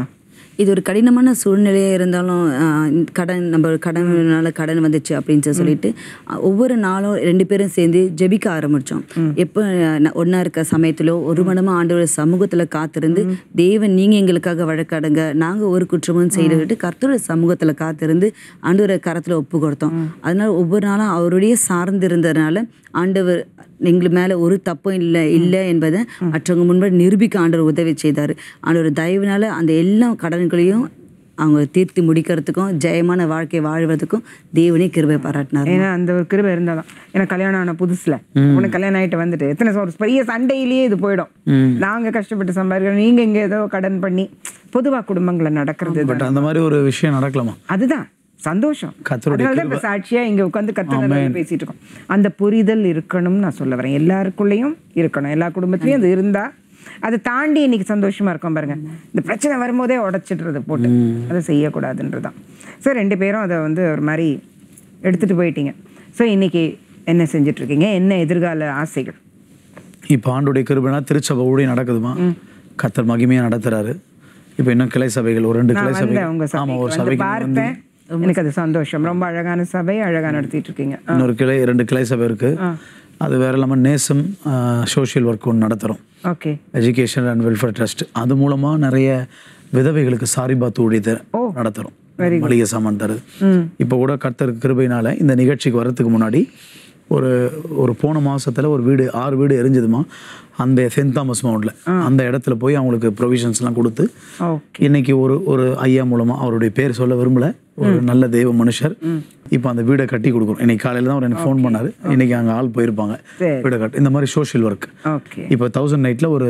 இது ஒரு கடினமான சூழ்நிலையாக இருந்தாலும் ஆஹ், இந்த கடன் நம்ம கடனால கடன் வந்துச்சு அப்படின்னு சொல்லி சொல்லிட்டு ஆஹ், ஒவ்வொரு நாளும் ரெண்டு பேரும் சேர்ந்து ஜெபிக்க ஆரம்பித்தோம் எப்போ ஒன்றா இருக்க சமயத்திலோ ஒரு மடமாக ஆண்டவர் சமூகத்தில் காத்திருந்து தேவன் நீங்கள் எங்களுக்காக வழக்காடுங்க நாங்கள் ஒரு குற்றமும் செய்துக்கிட்டு கர்த்தரோட சமூகத்தில் காத்திருந்து ஆண்டவரை கரத்தில் ஒப்பு கொடுத்தோம் அதனால ஒவ்வொரு நாளும் அவருடைய சார்ந்து இருந்ததுனால ஆண்டவர் எங்களுக்கு மேலே ஒரு தப்பும் இல்லை இல்லை என்பதை மற்றவங்க முன்பு நிரூபிக்க ஆண்டவர் உதவி செய்தார் ஆண்டவர் தயவுனால அந்த எல்லா கடன்களையும் அவங்க தீர்த்து முடிக்கிறதுக்கும் ஜெயமான வாழ்க்கை வாழ்வதற்கும் தேவனே கிருபை பாராட்டினார் ஏன்னா அந்த ஒரு கிருபை இருந்தாலும் ஏன்னா கல்யாணம் ஆன புதுசுல உனக்கு கல்யாணம் ஆயிட்டு வந்துட்டு எத்தனை ஒரு பெரிய சண்டையிலேயே இது போயிடும் நாங்க கஷ்டப்பட்டு சம்பாதிக்கிறோம் நீங்க இங்க ஏதோ கடன் பண்ணி பொதுவா குடும்பங்களை நடக்கிறது பட் அந்த மாதிரி ஒரு விஷயம் நடக்கலாமா அதுதான் சந்தோஷம் கர்த்தருடைய அதனால தான் இப்ப சாட்சியா இங்க உட்காந்து கத்து பேசிட்டு இருக்கோம் அந்த புரிதல் இருக்கணும்னு நான் சொல்ல வரேன் எல்லாருக்குள்ளேயும் இருக்கணும் எல்லா குடும்பத்திலயும் அது இருந்தா அதை தாண்டி இன்னைக்கு சந்தோஷமா இருக்கும் பாருங்க இந்த பிரச்சனை வரும்போதே உடைச்சிடுறது போட்டு அதை செய்யக்கூடாதுன்றதுதான் ஸோ ரெண்டு பேரும் அதை வந்து ஒரு மாதிரி எடுத்துட்டு போயிட்டீங்க ஸோ இன்னைக்கு என்ன செஞ்சுட்டு இருக்கீங்க என்ன எதிர்கால ஆசைகள் இப்போ ஆண்டுடைய கிருபைனா திருச்சபை ஊழியம் நடக்குதுமா கத்தர் மகிமையா நடத்துறாரு இப்போ இன்னும் கிளை சபைகள் ஒரு ரெண்டு கிளை நான் வந்தேன் உங்க சபைகள் ஆமா ஒரு சபைக்கு வந்து சபைக்கு வந்து பார்த்தேன் எனக்கு அது சந்தோஷம் ரொம்ப அழகான சபை அழகா நடத்திட்டு இருக்கீங்க இன்னொரு கிளை ரெண்டு கிளை சபை இருக்கு அது வேற இல்லாமல் நேசம் சோஷியல் ஒர்க் ஒன்று நடத்துகிறோம் okay education and welfare trust அது மூலமா நிறைய விதவைகளுக்கு சாரிபாத் ஊழியத்தை நடத்துகிறோம் மளிகை சாமான் தருது இப்போ கூட கர்த்தர் கிருபையினால இந்த நிகழ்ச்சிக்கு வர்றதுக்கு முன்னாடி ஒரு ஒரு போன மாசத்துல ஒரு வீடு ஆறு வீடு எரிஞ்சதுமா அந்த சென்ட் தாமஸ் மவுண்ட்ல அந்த இடத்துல போய் அவங்களுக்கு ப்ரொவிஷன்ஸ்லாம் கொடுத்து ஓகே இன்னைக்கு ஒரு ஒரு ஐயா மூலமா அவருடைய பேர் சொல்ல விரும்பல ஒரு நல்ல தெய்வ மனுஷர் இப்போ அந்த வீடை கட்டி கொடுக்குறோம் இன்னைக்கு காலையில தான் அவர் எனக்கு ஃபோன் பண்ணாரு இன்னைக்கு அங்க ஆள் போயிருப்பாங்க சரி. வீடை கட்டு இந்த மாதிரி சோஷியல் ஒர்க் ஓகே இப்போ தௌசண்ட் நைட்ல ஒரு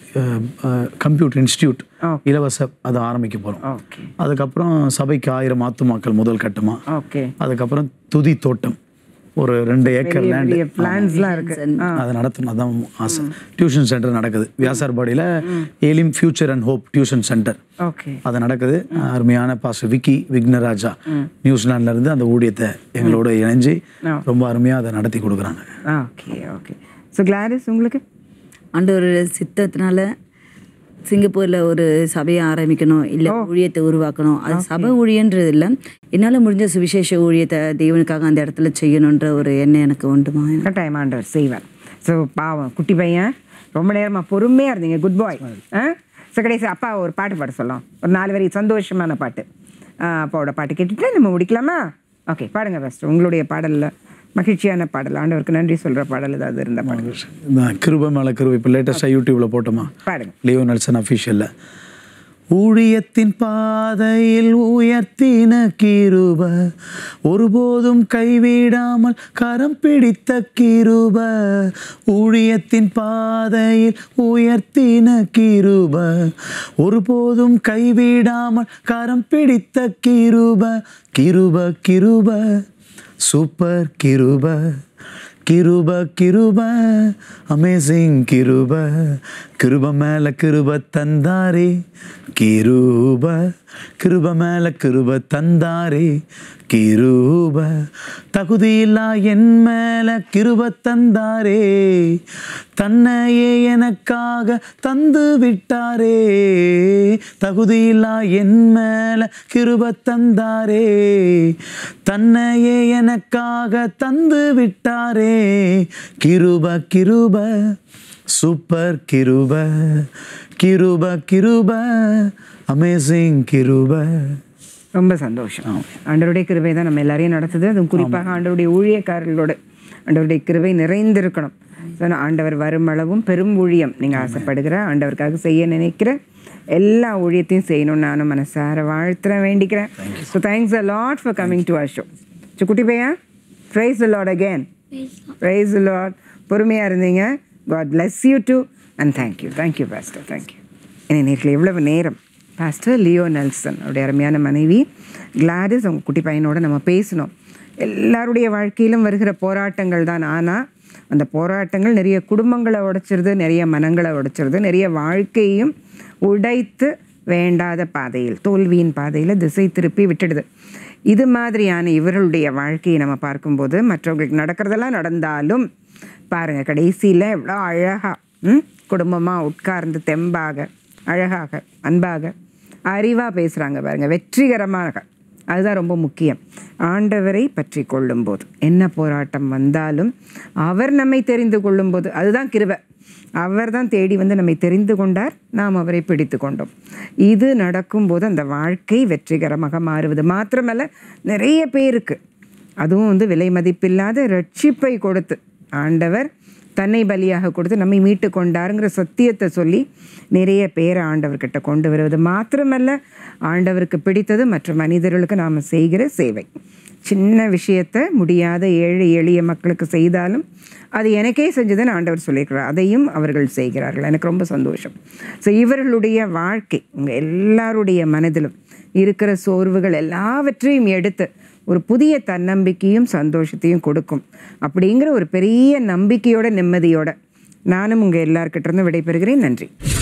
கம்ப்யூட்டர் இன்ஸ்டியூட் இலவச அதை ஆரம்பிக்க போறோம் ஓகே அதுக்கப்புறம் சபைக்கு ஆயிரம் ஆத்துமாக்கள் முதல் கட்டமா ஓகே அதுக்கப்புறம் துதி தோட்டம் ஒரு ரெண்டு ஏக்கர் லேண்ட் பெரிய பிளான்ஸ்லாம் இருக்கு அதை நடத்தணும் அதான் ஆசை டியூஷன் சென்டர் நடக்குது வியாசார்பாடியில் Elim future and hope tuition centre okay அது நடக்குது அருமையான பாஸ்டர் விக்கி விக்னராஜா நியூசிலாந்துல இருந்து அந்த ஊழியத்தை எங்களோட இணைஞ்சு ரொம்ப அருமையா அதை நடத்தி கொடுக்குறாங்க ஓகே ஓகே ஸோ கிளாரிஸ் உங்களுக்கு ஆண்டவர் சித்தத்தினால சிங்கப்பூர்ல ஒரு சபையை ஆரம்பிக்கணும் இல்ல ஊழியத்தை உருவாக்கணும் அது சபை ஊழியன்றது இல்ல என்னால முடிஞ்ச சுவிசேஷ ஊழியத்தை தேவனுக்காக அந்த இடத்துல செய்யணுன்ற ஒரு எண்ணம் எனக்கு உண்டுமா கட்டாயம் ஆண்டவர் செய்வார் ஸோ பாவம் குட்டி பையன் ரொம்ப நேரமா பொறுமையா இருந்தீங்க குட் பாய் ஆ ஸோ கடைசி அப்பா ஒரு பாட்டு பாட சொல்லலாம் ஒரு நாலு வரி சந்தோஷமான பாட்டு ஆ, அப்பாவோட பாட்டு கேட்டுட்டு நம்ம முடிக்கலாமா ஓகே பாடுங்க ஃபஸ்ட் உங்களுடைய பாடல்ல மகிழ்ச்சியான பாடல் ஆண்டவருக்கு நன்றி சொல்ற பாடல் ஏதாவது இருந்த பாடுங்க இந்த கிருபை மேல கிருபை இப்போ லேட்டஸ்டாக யூடியூப்ல போட்டோமா பாடுங்க லியோ நெல்சன் அஃபிஷியல்ல ஊழியத்தின் பாதையில் உயர்த்தின கிருப ஒருபோதும் கைவிடாமல் கரம் பிடித்த கிருப ஊழியத்தின் பாதையில் உயர்த்தின கிருப ஒருபோதும் கைவிடாமல் கரம் பிடித்த கிருப கிருப கிருப சூப்பர் கிருப கிருப கிருப அமேசிங் கிருப கிருப மேல கிருப தந்தாரே கிருப கிருப மேல கிருப தந்தாரே கிருப தகுதியில்லா என் மேல கிருப தந்தாரே தன்னையே எனக்காக தந்து விட்டாரே தகுதியில்லா என் மேல கிருப தந்தாரே தன்னையே எனக்காக தந்து விட்டாரே கிருப கிருப சூப்பர் கிருப கிருப கிருப அமேசிங் கிருப ரொம்ப சந்தோஷம் ஆண்டவருடைய கிருபை தான் நம்ம எல்லாரையும் நடத்துது அதுவும் குறிப்பாக ஆண்டவருடைய ஊழியக்காரர்களோட ஆண்டவருடைய கிருபை நிறைந்திருக்கணும் ஸோ ஆண்டவர் வரும் அளவும் பெரும் ஊழியம் நீங்கள் ஆசைப்படுகிற ஆண்டவருக்காக செய்ய நினைக்கிற எல்லா ஊழியத்தையும் செய்யணும்னு நானும் மனசார வாழ்த்துறேன் வேண்டிக்கிறேன் so thanks a lot for coming to our show so குட்டி பையா praise Lord again praise Lord பொறுமையாக இருந்தீங்க God bless you too and thank you thank you pastor thank you என்னை நேரில் எவ்வளவு நேரம் பாஸ்டர் லியோ நெல்சன் அவருடைய அருமையான மனைவி கிளாடிஸ் அவங்க குட்டி பையனோட நம்ம பேசணும் எல்லாருடைய வாழ்க்கையிலும் வருகிற போராட்டங்கள் தான் ஆனால் அந்த போராட்டங்கள் நிறைய குடும்பங்களை உடைச்சிருது நிறைய மனங்களை உடைச்சிருது நிறைய வாழ்க்கையும் உடைத்து வேண்டாத பாதையில் தோல்வியின் பாதையில் திசை திருப்பி விட்டுடுது இது மாதிரியான இவர்களுடைய வாழ்க்கையை நம்ம பார்க்கும்போது மற்றவங்களுக்கு நடக்கிறதெல்லாம் நடந்தாலும் பாருங்க கடைசியில் எவ்வளோ அழகா ம் குடும்பமாக உட்கார்ந்து தெம்பாக அழகாக அன்பாக அறிவாக பேசுகிறாங்க பாருங்க வெற்றிகரமாக அதுதான் ரொம்ப முக்கியம் ஆண்டவரை பற்றி கொள்ளும்போது என்ன போராட்டம் வந்தாலும் அவர் நம்மை தெரிந்து கொள்ளும்போது அதுதான் கிருபை அவர் தான் தேடி வந்து நம்மை தெரிந்து கொண்டார் நாம் அவரை பிடித்து கொண்டோம் இது நடக்கும்போது அந்த வாழ்க்கை வெற்றிகரமாக மாறுவது மாத்திரமல்ல நிறைய பேருக்கு அதுவும் வந்து விலை மதிப்பில்லாத ரட்சிப்பை கொடுத்து ஆண்டவர் தன்னை பலியாக கொடுத்து நம்மை மீட்டு கொண்டாருங்கிற சத்தியத்தை சொல்லி நிறைய பேரை ஆண்டவர்கிட்ட கொண்டு வருவது மாத்திரமல்ல ஆண்டவருக்கு பிடித்தது மற்ற மனிதர்களுக்கு நாம் செய்கிற சேவை சின்ன விஷயத்தை முடியாத ஏழை எளிய மக்களுக்கு செய்தாலும் அது எனக்கே செஞ்சதுன்னு ஆண்டவர் சொல்லியிருக்கிறார் அதையும் அவர்கள் செய்கிறார்கள் எனக்கு ரொம்ப சந்தோஷம் ஸோ இவர்களுடைய வாழ்க்கை உங்கள் எல்லாருடைய மனதிலும் இருக்கிற சோர்வுகள் எல்லாவற்றையும் எடுத்து ஒரு புதிய தன்னம்பிக்கையும் சந்தோஷத்தையும் கொடுக்கும் அப்படிங்கிற ஒரு பெரிய நம்பிக்கையோட நிம்மதியோட நானும் உங்கள் எல்லார்கிட்ட இருந்து விடைபெறுகிறேன் நன்றி